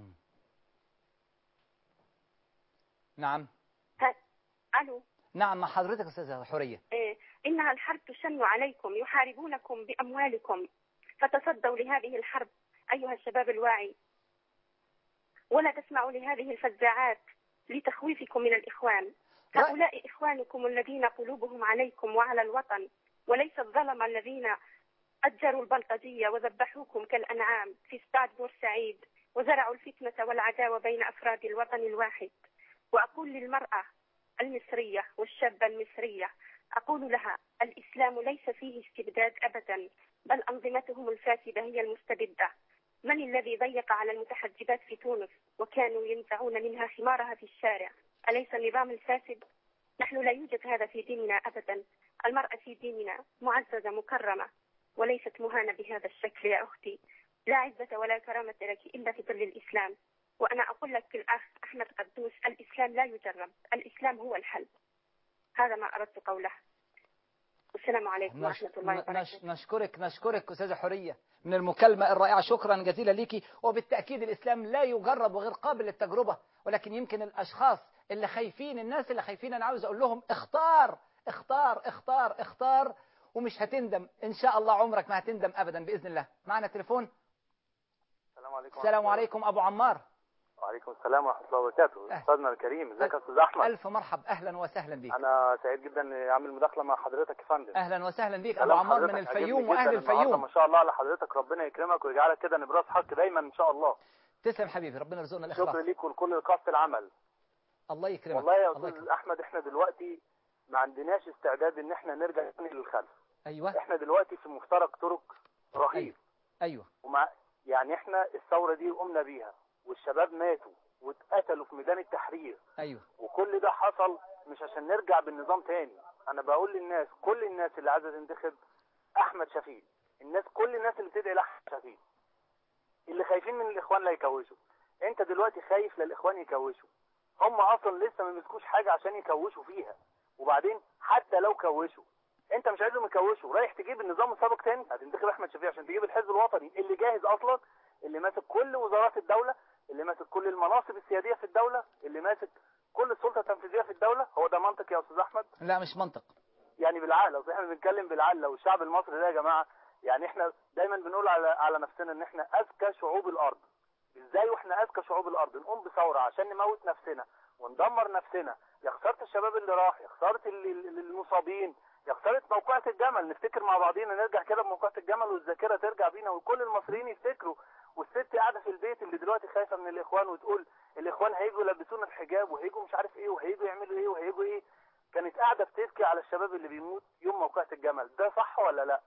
[SPEAKER 2] نعم
[SPEAKER 7] ها؟ ألو
[SPEAKER 2] نعم مع حضرتك أستاذة حورية
[SPEAKER 7] إيه، إنها الحرب تشن عليكم يحاربونكم بأموالكم فتصدوا لهذه الحرب أيها الشباب الواعي ولا تسمعوا لهذه الفزاعات لتخويفكم من الإخوان هؤلاء إخوانكم الذين قلوبهم عليكم وعلى الوطن وليس الظلم الذين أجروا البلطجية وذبحوكم كالأنعام في استاد بورسعيد وزرعوا الفتنة والعداوة بين أفراد الوطن الواحد وأقول للمرأة المصرية والشابة المصرية أقول لها الإسلام ليس فيه استبداد أبدا بل أنظمتهم الفاسدة هي المستبدة من الذي ضيق على المتحجبات في تونس وكانوا ينزعون منها خمارها في الشارع أليس النظام الفاسد؟ نحن لا يوجد هذا في ديننا أبدا المرأة في ديننا معززة مكرمة وليست مهانة بهذا الشكل يا أختي لا عزة ولا كرامة لك إلا في ظل الإسلام وأنا أقول لك الأخ أحمد قدوس الإسلام لا يجرب الإسلام هو الحل هذا ما أردت قوله والسلام عليكم
[SPEAKER 2] نش...
[SPEAKER 7] ورحمة الله وبركاته
[SPEAKER 2] نش... نشكرك نشكرك أستاذة حورية من المكالمة الرائعة شكرا جزيلا ليكي وبالتأكيد الإسلام لا يجرب وغير قابل للتجربة ولكن يمكن الأشخاص اللي خايفين الناس اللي خايفين أنا عاوز أقول لهم اختار اختار اختار اختار ومش هتندم إن شاء الله عمرك ما هتندم أبدا بإذن الله معنا تليفون
[SPEAKER 8] السلام عليكم
[SPEAKER 2] السلام عليكم أبو عمار
[SPEAKER 8] وعليكم السلام ورحمه الله وبركاته
[SPEAKER 2] أهلا.
[SPEAKER 8] استاذنا الكريم ازيك يا استاذ احمد
[SPEAKER 2] ألف مرحب أهلا وسهلا بيك
[SPEAKER 8] انا سعيد جدا اني اعمل مداخله مع حضرتك يا فندم
[SPEAKER 2] أهلا وسهلا بيك أبو
[SPEAKER 8] كلام
[SPEAKER 2] عمار من
[SPEAKER 8] حضرتك
[SPEAKER 2] الفيوم
[SPEAKER 8] عجبني
[SPEAKER 2] وأهل
[SPEAKER 8] جداً النهاردة
[SPEAKER 2] الفيوم
[SPEAKER 8] ما شاء الله على حضرتك ربنا يكرمك ويجعلك كده نبراس حق دايما ان شاء الله
[SPEAKER 2] تسلم حبيبي ربنا يرزقنا الإخلاص
[SPEAKER 8] شكر ليك ولكل القصد العمل
[SPEAKER 2] الله يكرمك
[SPEAKER 8] والله يا
[SPEAKER 2] الله
[SPEAKER 8] استاذ
[SPEAKER 2] يكرمك.
[SPEAKER 8] احمد احنا دلوقتي ما عندناش استعداد ان احنا نرجع تاني للخلف
[SPEAKER 2] أيوه
[SPEAKER 8] احنا دلوقتي في مفترق طرق رهيب
[SPEAKER 2] أيوه
[SPEAKER 8] ومع يعني احنا الثوره دي قمنا بيها والشباب ماتوا واتقتلوا في ميدان التحرير
[SPEAKER 2] أيوه
[SPEAKER 8] وكل ده حصل مش عشان نرجع بالنظام تاني انا بقول للناس كل الناس اللي عايزه تنتخب احمد شفيق الناس كل الناس اللي بتدعي لاحمد شفيق اللي خايفين من الاخوان لا يكوشوا انت دلوقتي خايف للاخوان يكوشوا هم اصلا لسه ما مسكوش حاجه عشان يكوشوا فيها وبعدين حتى لو كوشوا انت مش عايزهم يكوشوا رايح تجيب النظام السابق تاني هتنتخب احمد شفيق عشان تجيب الحزب الوطني اللي جاهز اصلا اللي ماسك كل وزارات الدوله اللي ماسك كل المناصب السياديه في الدوله اللي ماسك كل السلطه التنفيذيه في الدوله هو ده منطق يا استاذ احمد
[SPEAKER 2] لا مش منطق
[SPEAKER 8] يعني بالعقل اصل احنا بنتكلم بالعقل لو الشعب المصري ده يا جماعه يعني احنا دايما بنقول على على نفسنا ان احنا اذكى شعوب الارض ازاي واحنا اذكى شعوب الارض نقوم بثوره عشان نموت نفسنا وندمر نفسنا يا خساره الشباب اللي راح يا خساره ال- ال- المصابين يا خساره موقعة الجمل نفتكر مع بعضينا نرجع كده بموقعة الجمل والذاكره ترجع بينا وكل المصريين يفتكروا والست قاعده في البيت اللي دلوقتي خايفه من الاخوان وتقول الاخوان هيجوا يلبسونا الحجاب وهيجوا مش عارف ايه وهيجوا يعملوا ايه وهيجوا ايه كانت قاعده بتبكي على الشباب اللي بيموت يوم موقعة الجمل ده صح ولا لا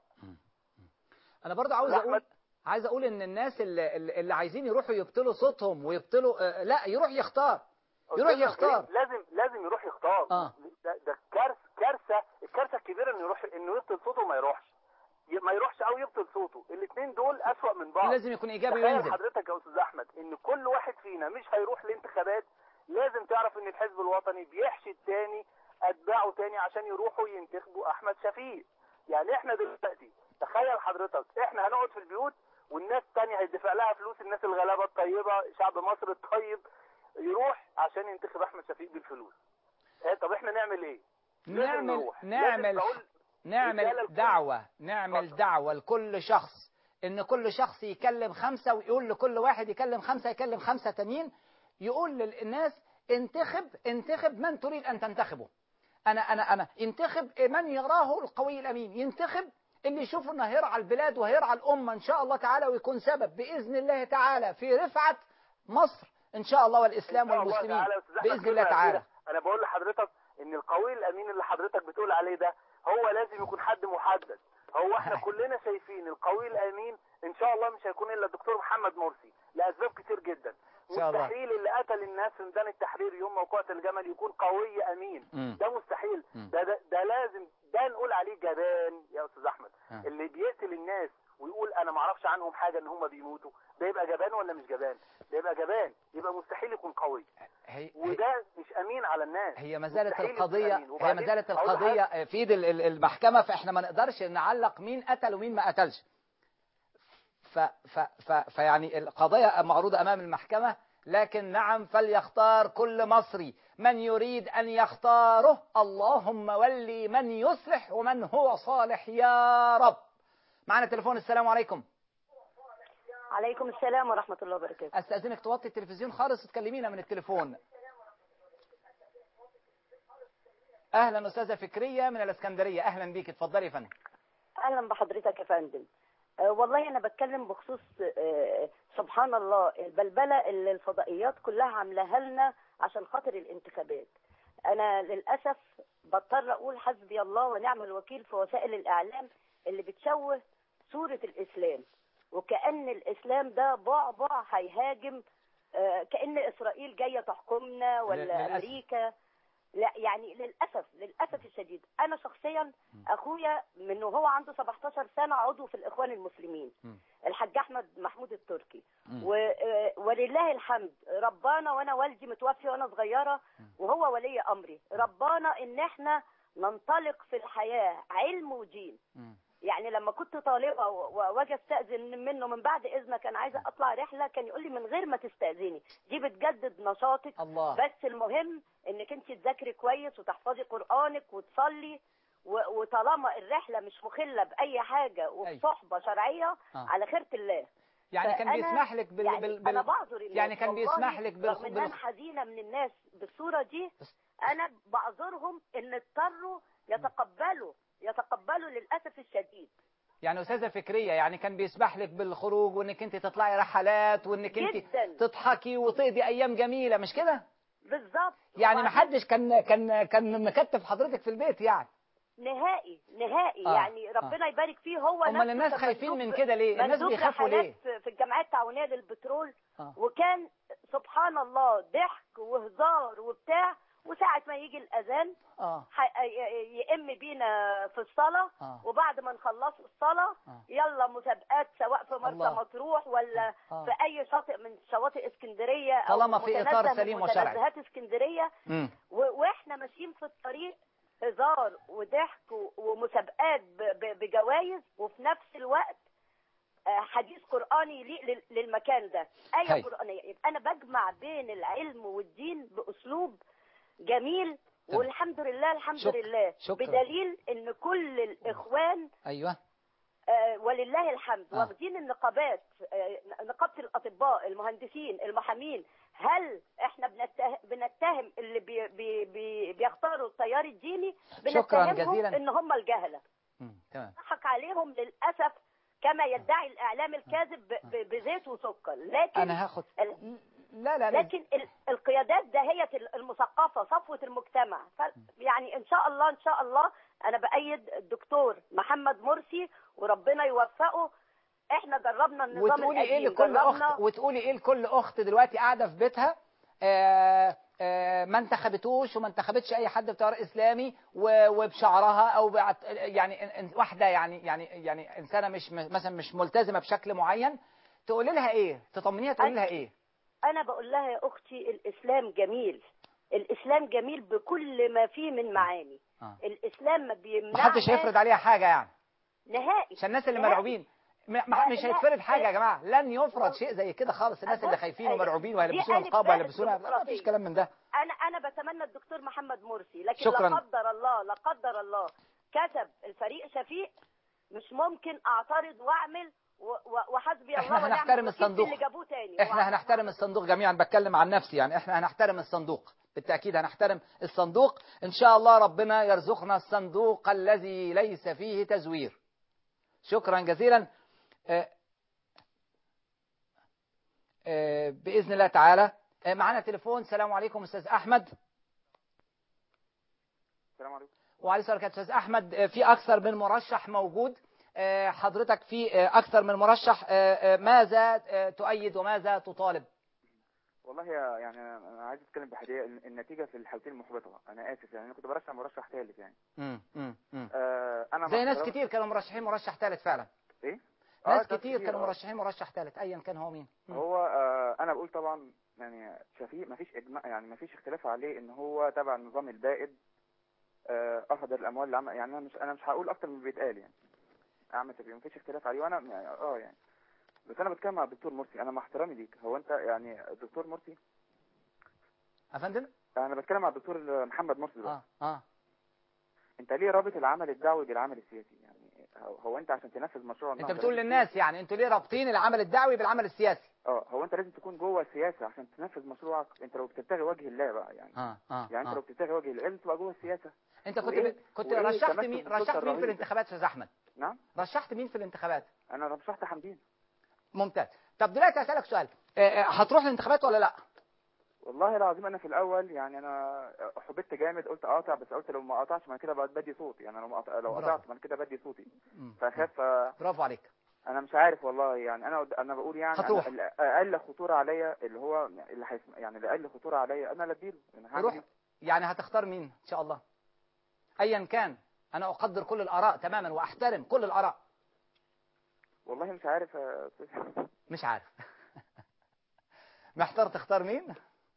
[SPEAKER 2] انا برضه عاوز
[SPEAKER 8] أحمد.
[SPEAKER 2] اقول عايز اقول ان الناس اللي, اللي اللي عايزين يروحوا يبطلوا صوتهم ويبطلوا آه، لا يروح يختار يروح
[SPEAKER 8] أستاذ
[SPEAKER 2] يختار
[SPEAKER 8] إبراهيم، لازم لازم يروح يختار
[SPEAKER 2] آه.
[SPEAKER 8] ده, ده كارثه كارثه الكارثه الكبيره انه يروح انه يبطل صوته وما يروحش ي- ما يروحش او يبطل صوته الاثنين دول اسوأ من بعض
[SPEAKER 2] لازم يكون ايجابي
[SPEAKER 8] تخيل
[SPEAKER 2] وينزل
[SPEAKER 8] حضرتك يا استاذ احمد ان كل واحد فينا مش هيروح الانتخابات لازم تعرف ان الحزب الوطني بيحشد تاني اتباعه تاني عشان يروحوا ينتخبوا احمد شفيق يعني احنا دلوقتي تخيل حضرتك احنا هنقعد في البيوت والناس تانية هيدفع لها فلوس الناس الغلابه الطيبه شعب مصر الطيب يروح عشان ينتخب احمد شفيق بالفلوس إيه طب احنا نعمل ايه لازم
[SPEAKER 2] نعمل
[SPEAKER 8] نروح. لازم
[SPEAKER 2] نعمل
[SPEAKER 8] نقول رسالة
[SPEAKER 2] نعمل
[SPEAKER 8] لكل-
[SPEAKER 2] دعوة نعمل
[SPEAKER 8] اتفضل.
[SPEAKER 2] دعوة لكل شخص ان كل شخص يكلم خمسة ويقول لكل واحد يكلم خمسة يكلم خمسة تانيين يقول للناس انتخب انتخب من تريد ان تنتخبه انا انا انا ينتخب من يراه القوي الامين ينتخب اللي يشوف انه هيرعى البلاد وهيرعى الامه ان شاء الله تعالى ويكون سبب باذن الله تعالى في رفعه مصر ان شاء الله والاسلام
[SPEAKER 8] إن شاء الله
[SPEAKER 2] والمسلمين
[SPEAKER 8] تعالى يا أستاذ أحمد
[SPEAKER 2] باذن الله
[SPEAKER 8] كلمة
[SPEAKER 2] تعالى
[SPEAKER 8] أخيرة. انا بقول لحضرتك ان القوي الامين اللي حضرتك بتقول عليه ده هو لازم يكون حد محدد هو احنا كلنا شايفين القوي الامين ان شاء الله مش هيكون الا الدكتور محمد مرسي لاسباب كتير جدا
[SPEAKER 2] إن شاء الله.
[SPEAKER 8] مستحيل اللي قتل الناس في ميدان التحرير يوم موقعة الجمل يكون قوي امين
[SPEAKER 2] مم.
[SPEAKER 8] ده مستحيل
[SPEAKER 2] مم.
[SPEAKER 8] ده, ده ده لازم ده نقول عليه جبان يا استاذ احمد
[SPEAKER 2] آه.
[SPEAKER 8] اللي بيقتل الناس ويقول انا ما اعرفش عنهم حاجه ان هم بيموتوا ده يبقى جبان ولا مش جبان ده يبقى جبان يبقى مستحيل يكون قوي
[SPEAKER 2] هي هي
[SPEAKER 8] وده مش امين على الناس
[SPEAKER 2] هي ما زالت
[SPEAKER 8] مستحيل يكون
[SPEAKER 2] القضية
[SPEAKER 8] أمين.
[SPEAKER 2] هي
[SPEAKER 8] وبعدين
[SPEAKER 2] ما زالت
[SPEAKER 8] أقول
[SPEAKER 2] القضية
[SPEAKER 8] لحضرتك-
[SPEAKER 2] في ايد ال- ال- المحكمة فاحنا ما نقدرش نعلق مين قتل ومين ما قتلش ف ف ف فيعني القضية معروضة أمام المحكمة لكن نعم فليختار كل مصري من يريد أن يختاره اللهم ولي من يصلح ومن هو صالح يا رب معنا تليفون السلام عليكم
[SPEAKER 9] عليكم السلام ورحمة الله وبركاته
[SPEAKER 2] استأذنك توطي التلفزيون خالص وتكلمينا من التليفون أهلا أستاذة فكرية من الإسكندرية أهلا بيك اتفضلي يا فندم
[SPEAKER 9] أهلا بحضرتك يا فندم أه والله أنا بتكلم بخصوص أه سبحان الله البلبلة اللي الفضائيات كلها عاملاها لنا عشان خاطر الانتخابات أنا للأسف بضطر أقول حسبي الله ونعم الوكيل في وسائل الإعلام اللي بتشوه صورة الإسلام وكأن الإسلام ده بعبع هيهاجم أه كأن إسرائيل جاية تحكمنا ولا
[SPEAKER 2] للأسف.
[SPEAKER 9] أمريكا لا يعني للاسف للاسف الشديد انا شخصيا اخويا من وهو عنده 17 سنه عضو في الاخوان المسلمين
[SPEAKER 2] مم.
[SPEAKER 9] الحاج احمد محمود التركي
[SPEAKER 2] مم.
[SPEAKER 9] و... آه، ولله الحمد ربانا وانا والدي متوفي وانا صغيره وهو ولي امري ربانا ان احنا ننطلق في الحياه علم ودين
[SPEAKER 2] مم.
[SPEAKER 9] يعني لما كنت طالبه و- و- واجي استاذن منه من بعد اذنك انا عايزه اطلع رحله كان يقول لي من غير ما تستاذني دي بتجدد نشاطك
[SPEAKER 2] الله
[SPEAKER 9] بس المهم انك انت تذاكري كويس وتحفظي قرانك وتصلي و- وطالما الرحله مش مخله باي حاجه وبصحبه شرعيه
[SPEAKER 2] آه.
[SPEAKER 9] على خيره الله
[SPEAKER 2] يعني كان
[SPEAKER 9] فأنا-
[SPEAKER 2] بيسمح لك بال...
[SPEAKER 9] يعني
[SPEAKER 2] بال... بال...
[SPEAKER 9] انا بعذر الناس
[SPEAKER 2] يعني كان
[SPEAKER 9] والله
[SPEAKER 2] بيسمح لك بال...
[SPEAKER 9] رغم ان انا
[SPEAKER 2] بال...
[SPEAKER 9] حزينه من الناس بالصوره دي
[SPEAKER 2] بس-
[SPEAKER 9] انا بعذرهم ان اضطروا يتقبلوا يتقبلوا للاسف الشديد
[SPEAKER 2] يعني استاذه فكريه يعني كان بيسمح لك بالخروج وانك انت تطلعي رحلات وانك انت
[SPEAKER 9] جدا
[SPEAKER 2] تضحكي وتقضي ايام جميله مش كده
[SPEAKER 9] بالظبط
[SPEAKER 2] يعني ما
[SPEAKER 9] وبعدين
[SPEAKER 2] حدش كان كان كان مكتف حضرتك في البيت يعني
[SPEAKER 9] نهائي نهائي
[SPEAKER 2] آه،
[SPEAKER 9] يعني ربنا يبارك فيه هو
[SPEAKER 2] امال
[SPEAKER 9] نفسه
[SPEAKER 2] الناس
[SPEAKER 9] كان
[SPEAKER 2] خايفين
[SPEAKER 9] مندوب-
[SPEAKER 2] من كده ليه الناس
[SPEAKER 9] مندوب
[SPEAKER 2] بيخافوا
[SPEAKER 9] رحلات
[SPEAKER 2] ليه
[SPEAKER 9] في- في الجمعيات التعاونيه للبترول
[SPEAKER 2] آه.
[SPEAKER 9] وكان سبحان الله ضحك وهزار وبتاع وساعة ما يجي الأذان
[SPEAKER 2] اه
[SPEAKER 9] ح- ي- يئم بينا في الصلاة
[SPEAKER 2] آه.
[SPEAKER 9] وبعد ما نخلص الصلاة
[SPEAKER 2] آه.
[SPEAKER 9] يلا مسابقات سواء في مرسى
[SPEAKER 2] الله.
[SPEAKER 9] مطروح ولا
[SPEAKER 2] آه.
[SPEAKER 9] في أي شاطئ من شواطئ اسكندرية أو
[SPEAKER 2] طالما في إطار
[SPEAKER 9] متنزه من
[SPEAKER 2] سليم وشرعي.
[SPEAKER 9] متنزهات اسكندرية
[SPEAKER 2] امم
[SPEAKER 9] و- واحنا ماشيين في الطريق هزار وضحك و- ومسابقات ب- ب- بجوائز وفي نفس الوقت آه، حديث قرآني يليق لل- للمكان ده آية
[SPEAKER 2] هاي.
[SPEAKER 9] قرآنية يبقى أنا بجمع بين العلم والدين بأسلوب جميل
[SPEAKER 2] تمام.
[SPEAKER 9] والحمد لله الحمد
[SPEAKER 2] شكرا.
[SPEAKER 9] لله
[SPEAKER 2] شكرا.
[SPEAKER 9] بدليل ان كل الاخوان
[SPEAKER 2] ايوه
[SPEAKER 9] آه، آه، ولله الحمد
[SPEAKER 2] آه.
[SPEAKER 9] واخدين النقابات آه، نقابه الاطباء المهندسين المحامين هل احنا بنته- بنتهم اللي بي بي بي بيختاروا التيار الديني
[SPEAKER 2] شكراً
[SPEAKER 9] بنتهمهم
[SPEAKER 2] جزيلاً.
[SPEAKER 9] ان هم الجهله
[SPEAKER 2] مم. تمام
[SPEAKER 9] ضحك عليهم للاسف كما يدعي الاعلام الكاذب ب- ب- بزيت وسكر لكن
[SPEAKER 2] انا هاخد
[SPEAKER 9] ال-
[SPEAKER 2] لا لا لا
[SPEAKER 9] لكن ال- القيادات دهية المثقفة صفوة المجتمع ف- يعني إن شاء الله إن شاء الله أنا بأيد الدكتور محمد مرسي وربنا يوفقه إحنا جربنا النظام
[SPEAKER 2] وتقولي ايه
[SPEAKER 9] القديم
[SPEAKER 2] لكل
[SPEAKER 9] جربنا
[SPEAKER 2] اخت وتقولي ايه لكل اخت دلوقتي قاعده في بيتها آه، آه، ما انتخبتوش وما انتخبتش اي حد بتيار اسلامي و- وبشعرها او بعت يعني إن- إن- واحده يعني يعني يعني انسانه مش م- مثلا مش ملتزمه بشكل معين تقولي لها ايه تطمنيها تقولي لها ايه
[SPEAKER 9] أنا بقول لها يا أختي الإسلام جميل الإسلام جميل بكل ما فيه من معاني
[SPEAKER 2] آه.
[SPEAKER 9] الإسلام ما بيمنعش
[SPEAKER 2] محدش هيفرض عليها حاجه يعني
[SPEAKER 9] نهائي
[SPEAKER 2] عشان الناس اللي
[SPEAKER 9] نهائي.
[SPEAKER 2] مرعوبين م- ما- مش
[SPEAKER 9] لا،
[SPEAKER 2] هيتفرض حاجه
[SPEAKER 9] لا.
[SPEAKER 2] يا جماعه لن يفرض شيء زي كده خالص الناس اللي
[SPEAKER 9] بص،
[SPEAKER 2] خايفين
[SPEAKER 9] أيوة.
[SPEAKER 2] ومرعوبين
[SPEAKER 9] دي
[SPEAKER 2] وهيلبسونا
[SPEAKER 9] ألف
[SPEAKER 2] نقاب
[SPEAKER 9] باء
[SPEAKER 2] وهيلبسونا لا
[SPEAKER 9] الديمقراطية.
[SPEAKER 2] مفيش كلام من ده
[SPEAKER 9] انا انا بتمنى الدكتور محمد مرسي لكن
[SPEAKER 2] شكراً.
[SPEAKER 9] لا قدر الله لا قدر الله كتب الفريق شفيق مش ممكن اعترض واعمل و- و- وحسبي
[SPEAKER 2] إحنا
[SPEAKER 9] الله ونعم
[SPEAKER 2] هنحترم
[SPEAKER 9] الوكيل
[SPEAKER 2] الصندوق.
[SPEAKER 9] اللي جابوه تاني
[SPEAKER 2] احنا هنحترم الصندوق جميعا بتكلم عن نفسي يعني احنا هنحترم الصندوق بالتأكيد هنحترم الصندوق ان شاء الله ربنا يرزقنا الصندوق الذي ليس فيه تزوير شكرا جزيلا آه، آه، بإذن الله تعالى آه، معنا تليفون السلام عليكم أستاذ أحمد
[SPEAKER 8] السلام عليكم
[SPEAKER 2] وعليه السلام عليكم أستاذ أحمد آه، في أكثر من مرشح موجود آه، حضرتك في آه، أكثر من مرشح آه، آه، ماذا آه، تؤيد وماذا تطالب
[SPEAKER 10] والله يا يعني انا أنا عايز اتكلم بحديه النتيجه في الحالتين محبطه انا اسف يعني انا كنت برشح مرشح ثالث يعني
[SPEAKER 2] مم، مم، مم.
[SPEAKER 10] آه انا
[SPEAKER 2] زي
[SPEAKER 10] مع
[SPEAKER 2] ناس
[SPEAKER 10] احترام-
[SPEAKER 2] كتير كانوا مرشحين مرشح ثالث فعلا
[SPEAKER 10] ايه
[SPEAKER 2] ناس
[SPEAKER 10] آه،
[SPEAKER 2] كتير كانوا
[SPEAKER 10] آه.
[SPEAKER 2] مرشحين مرشح ثالث ايا كان هو مين مم.
[SPEAKER 10] هو آه انا بقول طبعا يعني شفيق ما فيش اجماع يعني ما فيش اختلاف عليه ان هو تبع النظام البائد آه اهدر الاموال اللي عمل يعني انا مش انا مش هقول اكتر من اللي بيتقال يعني اعمل شفيق ما فيش اختلاف عليه وانا يعني اه يعني بس انا بتكلم مع الدكتور مرسي انا مع احترامي ليك هو انت يعني الدكتور مرسي
[SPEAKER 2] افندم
[SPEAKER 10] انا بتكلم مع الدكتور محمد مرسي دلوقتي
[SPEAKER 2] اه اه
[SPEAKER 10] انت ليه رابط العمل الدعوي بالعمل السياسي يعني هو- هو انت عشان تنفذ مشروع
[SPEAKER 2] انت
[SPEAKER 10] النهضة
[SPEAKER 2] بتقول
[SPEAKER 10] لازم
[SPEAKER 2] للناس يعني انتوا ليه رابطين العمل الدعوي بالعمل السياسي
[SPEAKER 10] اه هو انت لازم تكون جوه السياسه عشان تنفذ مشروعك انت لو بتبتغي وجه الله بقى يعني
[SPEAKER 2] اه اه,
[SPEAKER 10] يعني انت
[SPEAKER 2] آه.
[SPEAKER 10] لو بتبتغي وجه الله لازم تبقى جوه السياسه
[SPEAKER 2] انت كنت
[SPEAKER 10] وإيه-
[SPEAKER 2] ب... كنت
[SPEAKER 10] وإيه
[SPEAKER 2] رشحت
[SPEAKER 10] تمثل
[SPEAKER 2] مين
[SPEAKER 10] السلطة
[SPEAKER 2] رشحت مين في
[SPEAKER 10] الرهيبة؟
[SPEAKER 2] الانتخابات يا استاذ احمد
[SPEAKER 10] نعم
[SPEAKER 2] رشحت مين في الانتخابات
[SPEAKER 10] انا رشحت حمدين
[SPEAKER 2] ممتاز طب دلوقتي هسالك سؤال آه، آه، هتروح الانتخابات ولا لا
[SPEAKER 10] والله العظيم انا في الاول يعني انا حبيت جامد قلت اقاطع بس قلت لو ما قطعش ما أنا كده بقى بدي صوتي يعني لو ما قطع لو
[SPEAKER 2] برافو.
[SPEAKER 10] قطعت ما أنا كده بدي صوتي
[SPEAKER 2] مم.
[SPEAKER 10] فاخاف
[SPEAKER 2] برافو عليك
[SPEAKER 10] انا مش عارف والله يعني انا انا بقول يعني
[SPEAKER 2] هتروح.
[SPEAKER 10] أنا اقل خطوره عليا اللي هو اللي هيسمع يعني الاقل خطوره عليا انا اللي اديله يعني هعمل
[SPEAKER 2] روح
[SPEAKER 10] إيه؟
[SPEAKER 2] يعني هتختار مين ان شاء الله ايا كان انا اقدر كل الاراء تماما واحترم كل الاراء
[SPEAKER 10] والله مش عارف يا أستاذ.
[SPEAKER 2] مش عارف محتار تختار مين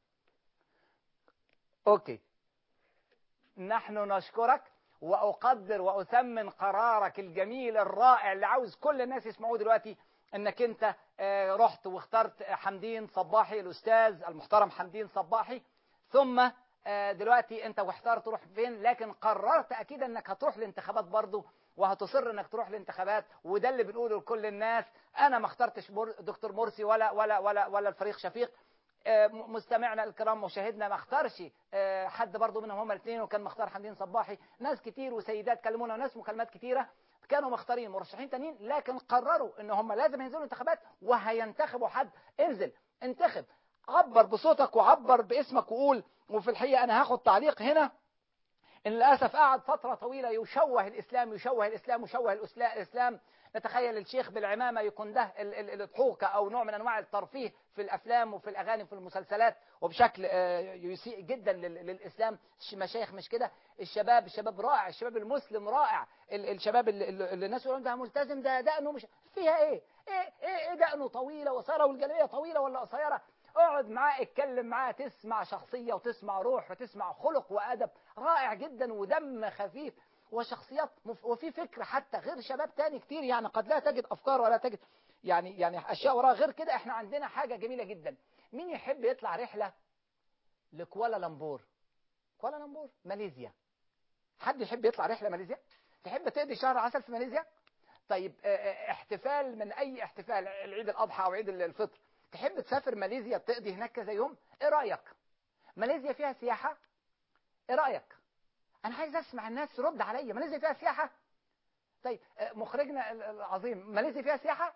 [SPEAKER 2] اوكي نحن نشكرك واقدر واثمن قرارك الجميل الرائع اللي عاوز كل الناس يسمعوه دلوقتي انك انت آه، رحت واخترت حمدين صباحي الاستاذ المحترم حمدين صباحي ثم آه، دلوقتي انت واحتار تروح فين لكن قررت اكيد انك هتروح الانتخابات برضه وهتصر انك تروح الانتخابات وده اللي بنقوله لكل الناس انا ما اخترتش مر- دكتور مرسي ولا ولا ولا ولا الفريق شفيق آه، م- مستمعنا الكرام مشاهدنا ما اختارش آه، حد برضه منهم هما الاثنين وكان مختار حمدين صباحي ناس كتير وسيدات كلمونا وناس مكالمات كتيره كانوا مختارين مرشحين تانيين لكن قرروا ان هم لازم ينزلوا انتخابات وهينتخبوا حد انزل انتخب عبر بصوتك وعبر باسمك وقول وفي الحقيقه انا هاخد تعليق هنا ان للاسف قعد فتره طويله يشوه الاسلام يشوه الاسلام يشوه الأسلا- الاسلام نتخيل الشيخ بالعمامه يكون ده ال- ال- الضحوكه او نوع من انواع الترفيه في الافلام وفي الاغاني وفي المسلسلات وبشكل آه، يسيء جدا لل- للاسلام الش- مشايخ مش كده الشباب الشباب رائع الشباب المسلم رائع ال- الشباب اللي, اللي اللي الناس يقولون ده ملتزم ده دقنه مش فيها ايه ايه ايه, إيه دقنه طويله وقصيره والجلابيه طويله ولا قصيره اقعد معاه اتكلم معاه تسمع شخصيه وتسمع روح وتسمع خلق وادب رائع جدا ودم خفيف وشخصيات مف... وفي فكر حتى غير شباب تاني كتير يعني قد لا تجد افكار ولا تجد يعني يعني اشياء وراها غير كده احنا عندنا حاجه جميله جدا مين يحب يطلع رحله لكوالالمبور كوالالمبور ماليزيا حد يحب يطلع رحله ماليزيا تحب تقضي شهر عسل في ماليزيا طيب آه، آه، احتفال من اي احتفال العيد الاضحى او عيد الفطر تحب تسافر ماليزيا تقضي هناك كذا يوم ايه رايك ماليزيا فيها سياحه ايه رايك انا عايز اسمع الناس ترد عليا ماليزيا فيها سياحه طيب آه، مخرجنا ال- العظيم ماليزيا فيها سياحه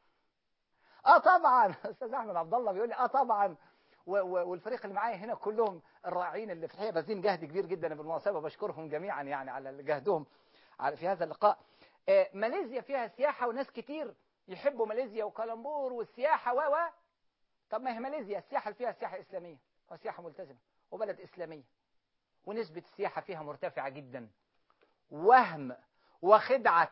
[SPEAKER 2] اه طبعا استاذ احمد عبد الله بيقول لي اه طبعا و- و- والفريق اللي معايا هنا كلهم الراعين اللي في الحقيقه باذلين جهد كبير جدا بالمناسبه بشكرهم جميعا يعني على جهدهم على في هذا اللقاء آه، ماليزيا فيها سياحه وناس كتير يحبوا ماليزيا وكالمبور والسياحه و و طب ما هي ماليزيا السياحه اللي فيها سياحه اسلاميه وسياحه ملتزمه وبلد اسلاميه ونسبه السياحه فيها مرتفعه جدا وهم وخدعه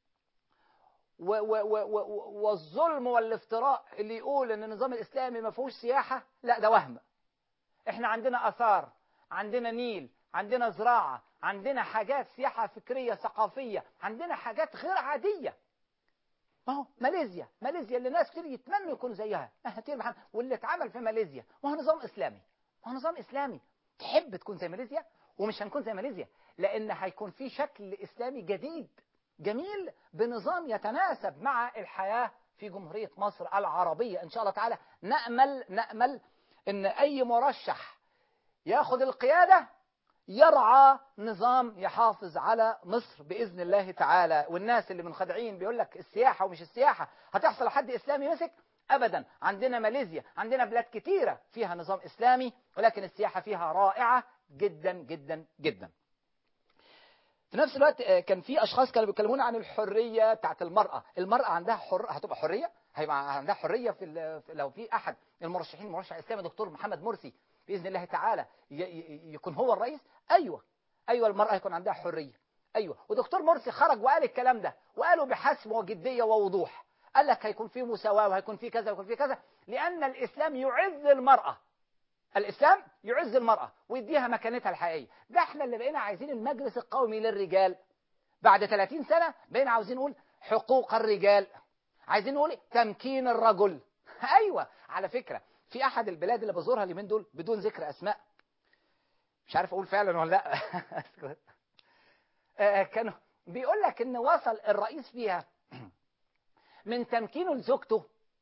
[SPEAKER 2] و و و و والظلم والافتراء اللي يقول ان النظام الاسلامي ما فيهوش سياحه لا ده وهم احنا عندنا اثار عندنا نيل عندنا زراعه عندنا حاجات سياحه فكريه ثقافيه عندنا حاجات غير عاديه ما هو ماليزيا ماليزيا اللي ناس كتير يتمنوا يكونوا زيها مهاتير محمد واللي اتعمل في ماليزيا ما هو نظام اسلامي ما هو نظام اسلامي تحب تكون زي ماليزيا ومش هنكون زي ماليزيا لان هيكون في شكل اسلامي جديد جميل بنظام يتناسب مع الحياه في جمهوريه مصر العربيه ان شاء الله تعالى نامل نامل ان اي مرشح ياخذ القياده يرعى نظام يحافظ على مصر باذن الله تعالى والناس اللي منخدعين بيقول لك السياحه ومش السياحه هتحصل لحد اسلامي مسك ابدا عندنا ماليزيا عندنا بلاد كتيره فيها نظام اسلامي ولكن السياحه فيها رائعه جدا جدا جدا في نفس الوقت آه، كان في اشخاص كانوا بيتكلمون عن الحريه بتاعت المراه المراه عندها حر هتبقى حريه هيبقى عندها حريه في ال- في- لو في احد المرشحين مرشح اسلامي دكتور محمد مرسي باذن الله تعالى ي- ي- يكون هو الرئيس ايوه ايوه المراه يكون عندها حريه ايوه ودكتور مرسي خرج وقال الكلام ده وقاله بحسم وجديه ووضوح قال لك هيكون في مساواه وهيكون في كذا وهيكون في كذا لان الاسلام يعز المراه الاسلام يعز المراه ويديها مكانتها الحقيقيه ده احنا اللي بقينا عايزين المجلس القومي للرجال بعد 30 سنه بقينا عاوزين نقول حقوق الرجال عايزين نقول إيه؟ تمكين الرجل ايوه على فكره في احد البلاد اللي بزورها اليومين دول بدون ذكر اسماء مش عارف اقول فعلا ولا لا آه، كانوا بيقول لك ان وصل الرئيس فيها من تمكينه لزوجته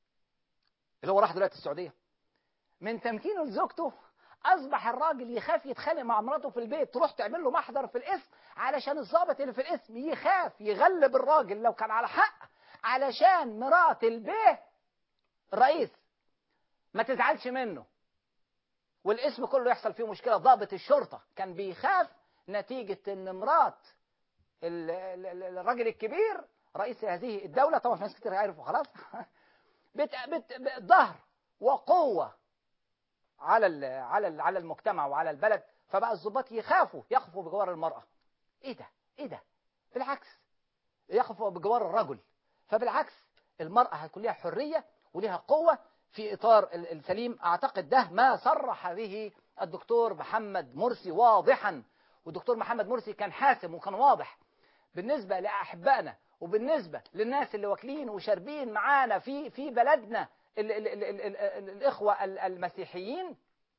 [SPEAKER 2] اللي هو راح دلوقتي السعوديه من تمكينه لزوجته اصبح الراجل يخاف يتخانق مع مراته في البيت تروح تعمل له محضر في الاسم علشان الضابط اللي في الاسم يخاف يغلب الراجل لو كان على حق علشان مرات البيه الرئيس ما تزعلش منه والاسم كله يحصل فيه مشكله ضابط الشرطه كان بيخاف نتيجه ان مرات ال- ال- ال- الراجل الكبير رئيس هذه الدوله طبعا في ناس كتير عارف وخلاص بت بت ب- ظهر وقوه على ال على ال على المجتمع وعلى البلد فبقى الضباط يخافوا يخفوا بجوار المراه ايه ده ايه ده بالعكس يخفوا بجوار الرجل فبالعكس المراه هيكون لها حريه ولها قوه في اطار ال- السليم اعتقد ده ما صرح به الدكتور محمد مرسي واضحا والدكتور محمد مرسي كان حاسم وكان واضح بالنسبه لاحبائنا وبالنسبه للناس اللي واكلين وشاربين معانا في في بلدنا ال ال ال ال ال ال الاخوه ال- المسيحيين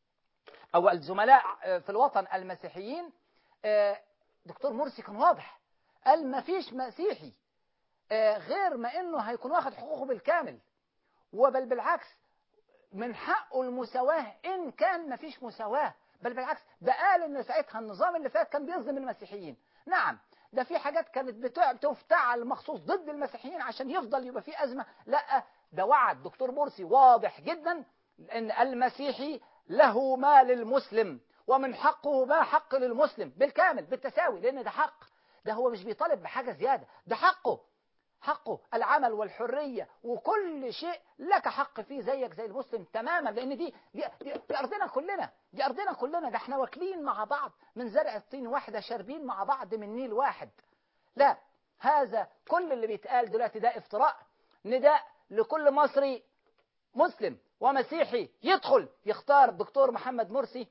[SPEAKER 2] او الزملاء في الوطن المسيحيين آه، دكتور مرسي كان واضح قال ما فيش مسيحي آه، غير ما انه هيكون واخد حقوقه بالكامل وبل بالعكس من حقه المساواة إن كان ما فيش مساواة بل بالعكس ده قال إن ساعتها النظام اللي فات كان بيظلم المسيحيين نعم ده في حاجات كانت بتع- بتفتعل مخصوص ضد المسيحيين عشان يفضل يبقى في أزمة لا ده وعد دكتور مرسي واضح جدا إن المسيحي له ما للمسلم ومن حقه ما حق للمسلم بالكامل بالتساوي لأن ده حق ده هو مش بيطالب بحاجة زيادة ده حقه حقه العمل والحرية وكل شيء لك حق فيه زيك زي المسلم تماما لأن دي دي, دي, دي أرضنا كلنا دي أرضنا كلنا ده احنا واكلين مع بعض من زرع الطين واحدة شاربين مع بعض من نيل واحد لا هذا كل اللي بيتقال دلوقتي ده افتراء نداء لكل مصري مسلم ومسيحي يدخل يختار الدكتور محمد مرسي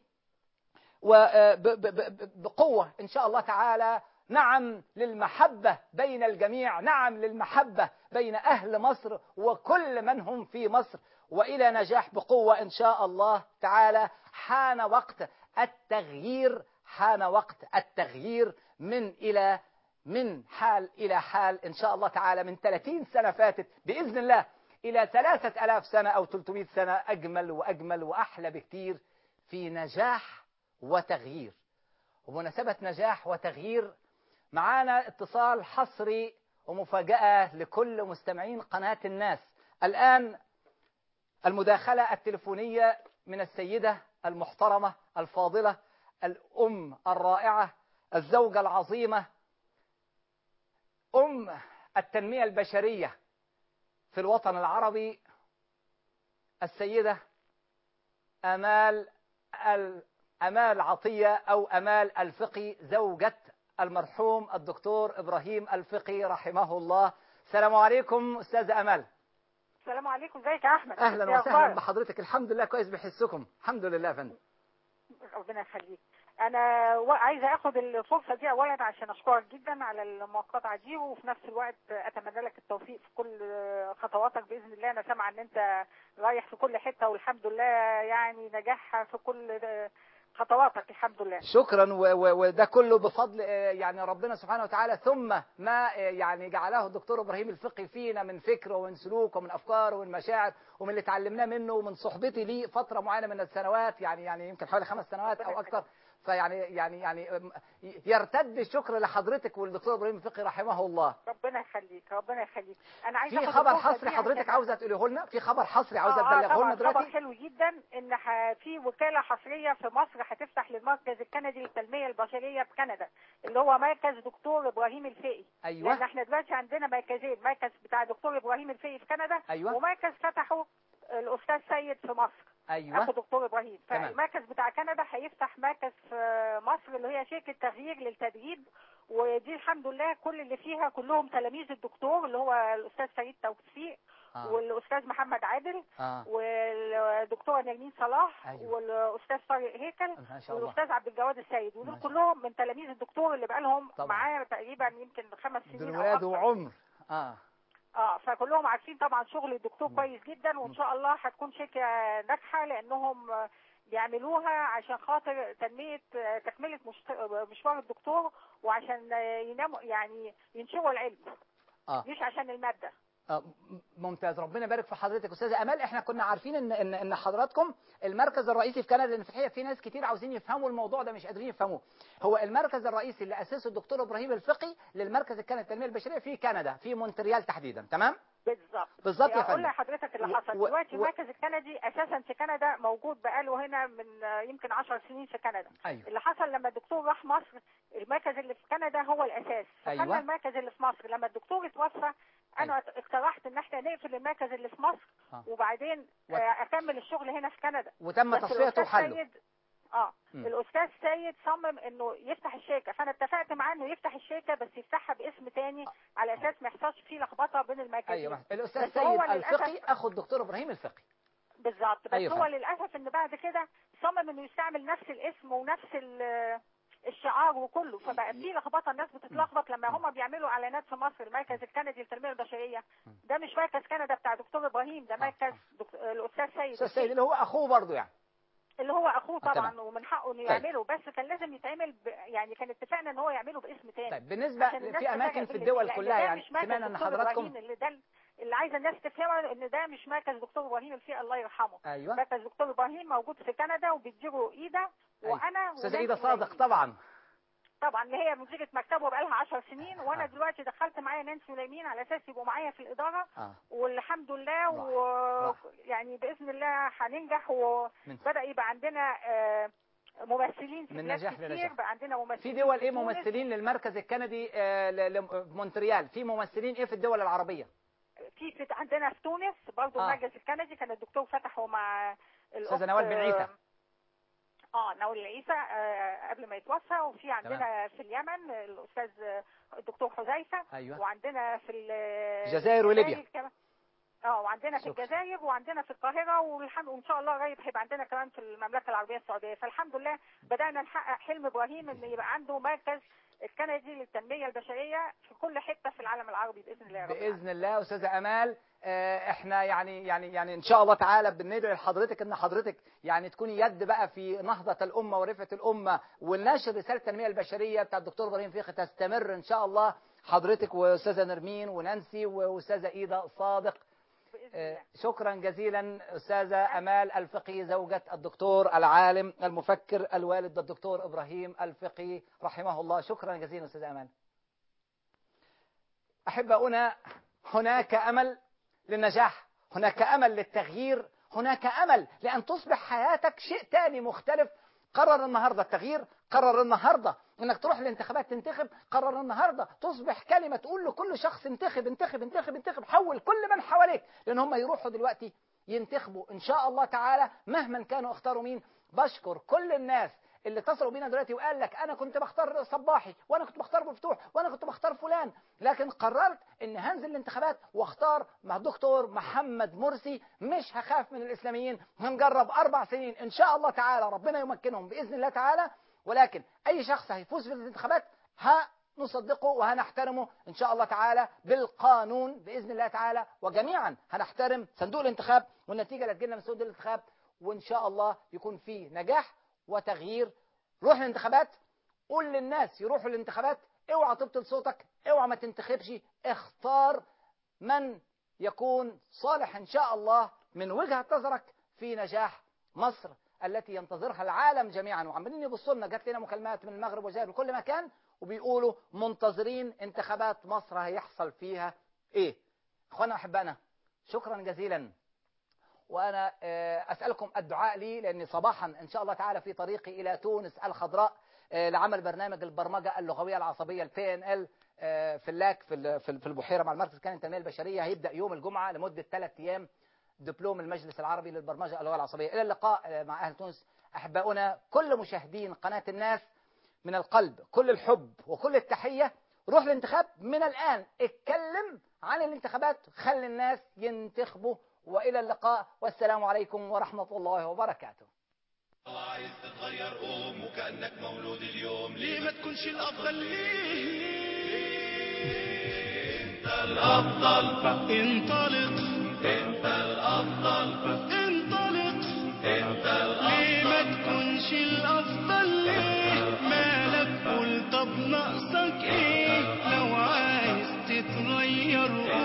[SPEAKER 2] وبقوة إن شاء الله تعالى نعم للمحبة بين الجميع نعم للمحبة بين أهل مصر وكل من هم في مصر وإلى نجاح بقوة إن شاء الله تعالى حان وقت التغيير حان وقت التغيير من إلى من حال إلى حال إن شاء الله تعالى من 30 سنة فاتت بإذن الله إلى 3000 سنة أو 300 سنة أجمل وأجمل وأحلى بكتير في نجاح وتغيير ومناسبة نجاح وتغيير معانا اتصال حصري ومفاجأة لكل مستمعين قناة الناس الآن المداخلة التلفونية من السيدة المحترمة الفاضلة الأم الرائعة الزوجة العظيمة أم التنمية البشرية في الوطن العربي السيدة أمال ال- أمال عطية أو أمال الفقي زوجة المرحوم الدكتور إبراهيم الفقي رحمه الله السلام عليكم أستاذة أمال
[SPEAKER 11] السلام عليكم ازيك يا احمد
[SPEAKER 2] أهلا
[SPEAKER 11] إيه
[SPEAKER 2] وسهلا
[SPEAKER 11] أخبارك؟
[SPEAKER 2] بحضرتك الحمد لله كويس بحسكم الحمد لله يا فندم
[SPEAKER 11] ربنا يخليك انا و- عايزه اخد الفرصه دي اولا عشان اشكرك جدا على المقاطعه دي وفي نفس الوقت اتمنى لك التوفيق في كل خطواتك باذن الله انا سامعه ان انت رايح في كل حته والحمد لله يعني نجاح في كل خطواتك الحمد لله
[SPEAKER 2] شكرا و- و- وده كله بفضل آه، يعني ربنا سبحانه وتعالى ثم ما آه، يعني جعله الدكتور ابراهيم الفقي فينا من فكر ومن سلوك ومن افكار ومن مشاعر ومن اللي اتعلمناه منه ومن صحبتي ليه فتره معينه من السنوات يعني يعني يمكن حوالي خمس سنوات او اكثر فيعني يعني يعني آم، يرتد الشكر لحضرتك والدكتور ابراهيم الفقي رحمه الله
[SPEAKER 11] ربنا يخليك ربنا يخليك انا عايزه
[SPEAKER 2] في
[SPEAKER 11] آخد
[SPEAKER 2] خبر
[SPEAKER 11] الفرصة
[SPEAKER 2] حصري
[SPEAKER 11] دي
[SPEAKER 2] حضرتك
[SPEAKER 11] عشان-
[SPEAKER 2] عاوزه تقوله لنا في خبر حصري عاوزه
[SPEAKER 11] آه، آه،
[SPEAKER 2] تبلغه
[SPEAKER 11] طبعاً،
[SPEAKER 2] لنا دلوقتي
[SPEAKER 11] خبر حلو جدا ان ح- في وكاله حصريه في مصر هتفتح للمركز الكندي للتنميه البشريه في كندا اللي هو مركز دكتور ابراهيم الفقي
[SPEAKER 2] أيوة.
[SPEAKER 11] لان احنا دلوقتي عندنا مركزين مركز بتاع دكتور ابراهيم الفقي في كندا
[SPEAKER 2] أيوة.
[SPEAKER 11] ومركز فتحه الاستاذ سيد في مصر
[SPEAKER 2] ايوه
[SPEAKER 11] اخو دكتور ابراهيم
[SPEAKER 2] تمام.
[SPEAKER 11] فالمركز بتاع كندا هيفتح مركز في مصر اللي هي شركه تغيير للتدريب ودي الحمد لله كل اللي فيها كلهم تلاميذ الدكتور اللي هو الاستاذ فريد توفيق
[SPEAKER 2] آه.
[SPEAKER 11] والاستاذ محمد عادل
[SPEAKER 2] آه.
[SPEAKER 11] والدكتوره نرمين صلاح
[SPEAKER 2] أيوة.
[SPEAKER 11] والاستاذ طارق هيكل
[SPEAKER 2] ما شاء الله
[SPEAKER 11] والاستاذ عبد الجواد السيد ودول
[SPEAKER 2] ما شاء
[SPEAKER 11] كلهم من تلاميذ الدكتور اللي بقالهم
[SPEAKER 2] طبعا.
[SPEAKER 11] معاه تقريبا يمكن خمس سنين
[SPEAKER 2] دول
[SPEAKER 11] او
[SPEAKER 2] ولاد
[SPEAKER 11] اكتر
[SPEAKER 2] وعمر اه
[SPEAKER 11] اه فكلهم عارفين طبعا شغل الدكتور كويس جدا وان شاء الله هتكون شركه ناجحه لانهم آه، بيعملوها عشان خاطر تنميه آه، تكمله مشت- آه، مشوار الدكتور وعشان آه، يناموا يعني ينشروا العلم
[SPEAKER 2] اه
[SPEAKER 11] مش عشان الماده
[SPEAKER 2] آه، م- ممتاز ربنا يبارك في حضرتك استاذه امال احنا كنا عارفين ان ان ان حضراتكم المركز الرئيسي في كندا لان في الحقيقه في ناس كتير عاوزين يفهموا الموضوع ده مش قادرين يفهموه هو المركز الرئيسي اللي اسسه الدكتور ابراهيم الفقي للمركز الكندي للتنميه البشريه في كندا في مونتريال تحديدا تمام
[SPEAKER 11] بالظبط
[SPEAKER 2] بالظبط يا
[SPEAKER 11] اقول
[SPEAKER 2] فندم
[SPEAKER 11] لحضرتك اللي
[SPEAKER 2] و-
[SPEAKER 11] حصل
[SPEAKER 2] و-
[SPEAKER 11] دلوقتي
[SPEAKER 2] و-
[SPEAKER 11] المركز الكندي اساسا في كندا موجود بقاله هنا من آه، يمكن 10 سنين في كندا
[SPEAKER 2] ايوه
[SPEAKER 11] اللي حصل لما الدكتور راح مصر المركز اللي في كندا هو الاساس فخلى
[SPEAKER 2] أيوة.
[SPEAKER 11] المركز اللي في مصر لما الدكتور اتوفى انا اقترحت ان احنا نقفل المركز اللي في مصر
[SPEAKER 2] آه.
[SPEAKER 11] وبعدين
[SPEAKER 2] و-
[SPEAKER 11] آه، اكمل الشغل هنا في كندا
[SPEAKER 2] وتم
[SPEAKER 11] بس
[SPEAKER 2] تصفيته
[SPEAKER 11] الأستاذ
[SPEAKER 2] وحله
[SPEAKER 11] سيد اه
[SPEAKER 2] مم.
[SPEAKER 11] الاستاذ سيد صمم انه يفتح الشركه فانا اتفقت معاه انه يفتح الشركه بس يفتحها باسم تاني على اساس ما يحصلش فيه لخبطه بين المركزين
[SPEAKER 2] ايوه الاستاذ
[SPEAKER 11] بس هو
[SPEAKER 2] سيد
[SPEAKER 11] للأسف-
[SPEAKER 2] الفقي اخو الدكتور ابراهيم الفقي
[SPEAKER 11] بالظبط بس
[SPEAKER 2] أيوة
[SPEAKER 11] هو
[SPEAKER 2] فندم.
[SPEAKER 11] للاسف ان بعد كده صمم انه يستعمل نفس الاسم ونفس ال- الشعار وكله فبقى في لخبطه الناس بتتلخبط لما هم بيعملوا اعلانات في مصر المركز الكندي للتنميه البشريه ده مش مركز كندا بتاع دكتور ابراهيم ده مركز دك... الاستاذ سيد
[SPEAKER 2] الاستاذ سيد اللي هو اخوه برضه يعني
[SPEAKER 11] اللي هو اخوه
[SPEAKER 2] آه،
[SPEAKER 11] طبعا
[SPEAKER 2] تمام.
[SPEAKER 11] ومن حقه انه
[SPEAKER 2] طيب.
[SPEAKER 11] يعمله بس كان لازم يتعمل ب... يعني كان اتفقنا ان هو يعمله باسم تاني
[SPEAKER 2] طيب بالنسبه
[SPEAKER 11] عشان الناس
[SPEAKER 2] في اماكن
[SPEAKER 11] تتفق
[SPEAKER 2] في
[SPEAKER 11] بال-
[SPEAKER 2] الدول
[SPEAKER 11] لأن
[SPEAKER 2] كلها
[SPEAKER 11] ده
[SPEAKER 2] يعني
[SPEAKER 11] مش مركز
[SPEAKER 2] سمعنا ان
[SPEAKER 11] دكتور
[SPEAKER 2] حضراتكم
[SPEAKER 11] إبراهيم اللي ده اللي عايزه الناس تفهمها ان ده مش مركز دكتور ابراهيم الفقي الله يرحمه
[SPEAKER 2] ايوه
[SPEAKER 11] مركز دكتور ابراهيم موجود في كندا وبيديره ايده وانا
[SPEAKER 2] استاذه
[SPEAKER 11] ونانسي
[SPEAKER 2] ايده صادق
[SPEAKER 11] وليمين.
[SPEAKER 2] طبعا
[SPEAKER 11] طبعا اللي هي مديره مكتبه بقالها 10 سنين وانا
[SPEAKER 2] آه.
[SPEAKER 11] دلوقتي دخلت معايا نانسي وليمين على اساس يبقوا معايا في الاداره
[SPEAKER 2] اه
[SPEAKER 11] والحمد لله
[SPEAKER 2] راح.
[SPEAKER 11] و...
[SPEAKER 2] راح.
[SPEAKER 11] يعني باذن الله هننجح
[SPEAKER 2] من-
[SPEAKER 11] وبدا يبقى عندنا آه، ممثلين في
[SPEAKER 2] من
[SPEAKER 11] بلاد
[SPEAKER 2] نجاح
[SPEAKER 11] كتير
[SPEAKER 2] لنجاح.
[SPEAKER 11] بقى عندنا
[SPEAKER 2] في
[SPEAKER 11] ممثلين
[SPEAKER 2] دول ايه
[SPEAKER 11] تونس.
[SPEAKER 2] ممثلين للمركز الكندي آه، ل- لمونتريال في ممثلين ايه في الدول العربيه
[SPEAKER 11] في في عندنا في تونس برضه
[SPEAKER 2] آه.
[SPEAKER 11] المركز الكندي كان الدكتور فتحه مع
[SPEAKER 2] أستاذة نوال بن عيسى.
[SPEAKER 11] اه نوال العيسى آه قبل ما يتوفى وفي عندنا في اليمن الاستاذ آه، الدكتور حذيفه
[SPEAKER 2] ايوه
[SPEAKER 11] وعندنا في ال-
[SPEAKER 2] الجزائر وليبيا.
[SPEAKER 11] كمان. اه وعندنا في
[SPEAKER 2] شكرا.
[SPEAKER 11] الجزائر وعندنا في القاهره والحمد وان شاء الله قريب هيبقى عندنا كمان في المملكه العربيه السعوديه فالحمد لله بدانا نحقق حلم ابراهيم ان يبقى عنده مركز الكندي للتنميه البشريه في كل حته في العالم العربي باذن الله يا رب
[SPEAKER 2] باذن الله استاذه امال آه، احنا يعني يعني يعني ان شاء الله تعالى بندعي لحضرتك ان حضرتك يعني تكوني يد بقى في نهضه الامه ورفعه الامه ونشر رساله التنميه البشريه بتاع الدكتور ابراهيم فيخي تستمر ان شاء الله حضرتك واستاذه نرمين ونانسي واستاذه ايده صادق آه، شكرا جزيلا استاذه امال الفقي زوجة الدكتور العالم المفكر الوالد الدكتور ابراهيم الفقي رحمه الله شكرا جزيلا استاذه امال احباؤنا هناك امل للنجاح هناك امل للتغيير هناك امل لان تصبح حياتك شيء تاني مختلف قرر النهارده التغيير قرر النهارده انك تروح الانتخابات تنتخب قرر النهارده تصبح كلمه تقول لكل شخص انتخب انتخب انتخب انتخب حول كل من حواليك لان هم يروحوا دلوقتي ينتخبوا ان شاء الله تعالى مهما كانوا اختاروا مين بشكر كل الناس اللي اتصلوا بينا دلوقتي وقال لك انا كنت بختار صباحي وانا كنت بختار مفتوح وانا كنت بختار فلان لكن قررت ان هنزل الانتخابات واختار مع دكتور محمد مرسي مش هخاف من الاسلاميين هنجرب اربع سنين ان شاء الله تعالى ربنا يمكنهم باذن الله تعالى ولكن اي شخص هيفوز في الانتخابات هنصدقه وهنحترمه ان شاء الله تعالى بالقانون باذن الله تعالى وجميعا هنحترم صندوق الانتخاب والنتيجه اللي هتجيلنا من صندوق الانتخاب وان شاء الله يكون فيه نجاح وتغيير روح الانتخابات قول للناس يروحوا الانتخابات اوعى تبطل صوتك اوعى ما تنتخبش اختار من يكون صالح ان شاء الله من وجهة نظرك في نجاح مصر التي ينتظرها العالم جميعا وعمالين يبصوا لنا جات لنا مكالمات من المغرب وجايه من كل مكان وبيقولوا منتظرين انتخابات مصر هيحصل فيها ايه اخوانا احبائنا شكرا جزيلا وانا آه، اسالكم الدعاء لي لاني صباحا ان شاء الله تعالى في طريقي الى تونس الخضراء آه، لعمل برنامج البرمجه اللغويه العصبيه البي ان ال في اللاك في ال- في ال- في البحيره مع المركز الكندي للتنميه البشريه هيبدا يوم الجمعه لمده ثلاث ايام دبلوم المجلس العربي للبرمجه اللغويه العصبيه الى اللقاء آه، مع اهل تونس احباؤنا كل مشاهدين قناه الناس من القلب كل الحب وكل التحيه روح الانتخاب من الان اتكلم عن الانتخابات خلي الناس ينتخبوا والى اللقاء والسلام عليكم ورحمه الله وبركاته
[SPEAKER 1] عايز تتغير قوم وكأنك مولود اليوم ليه ما تكونش الأفضل ليه انت الأفضل انطلق انت الأفضل انطلق انت الأفضل ليه ما تكونش الأفضل ليه مالك قول طب ناقصك ايه لو عايز تتغير قوم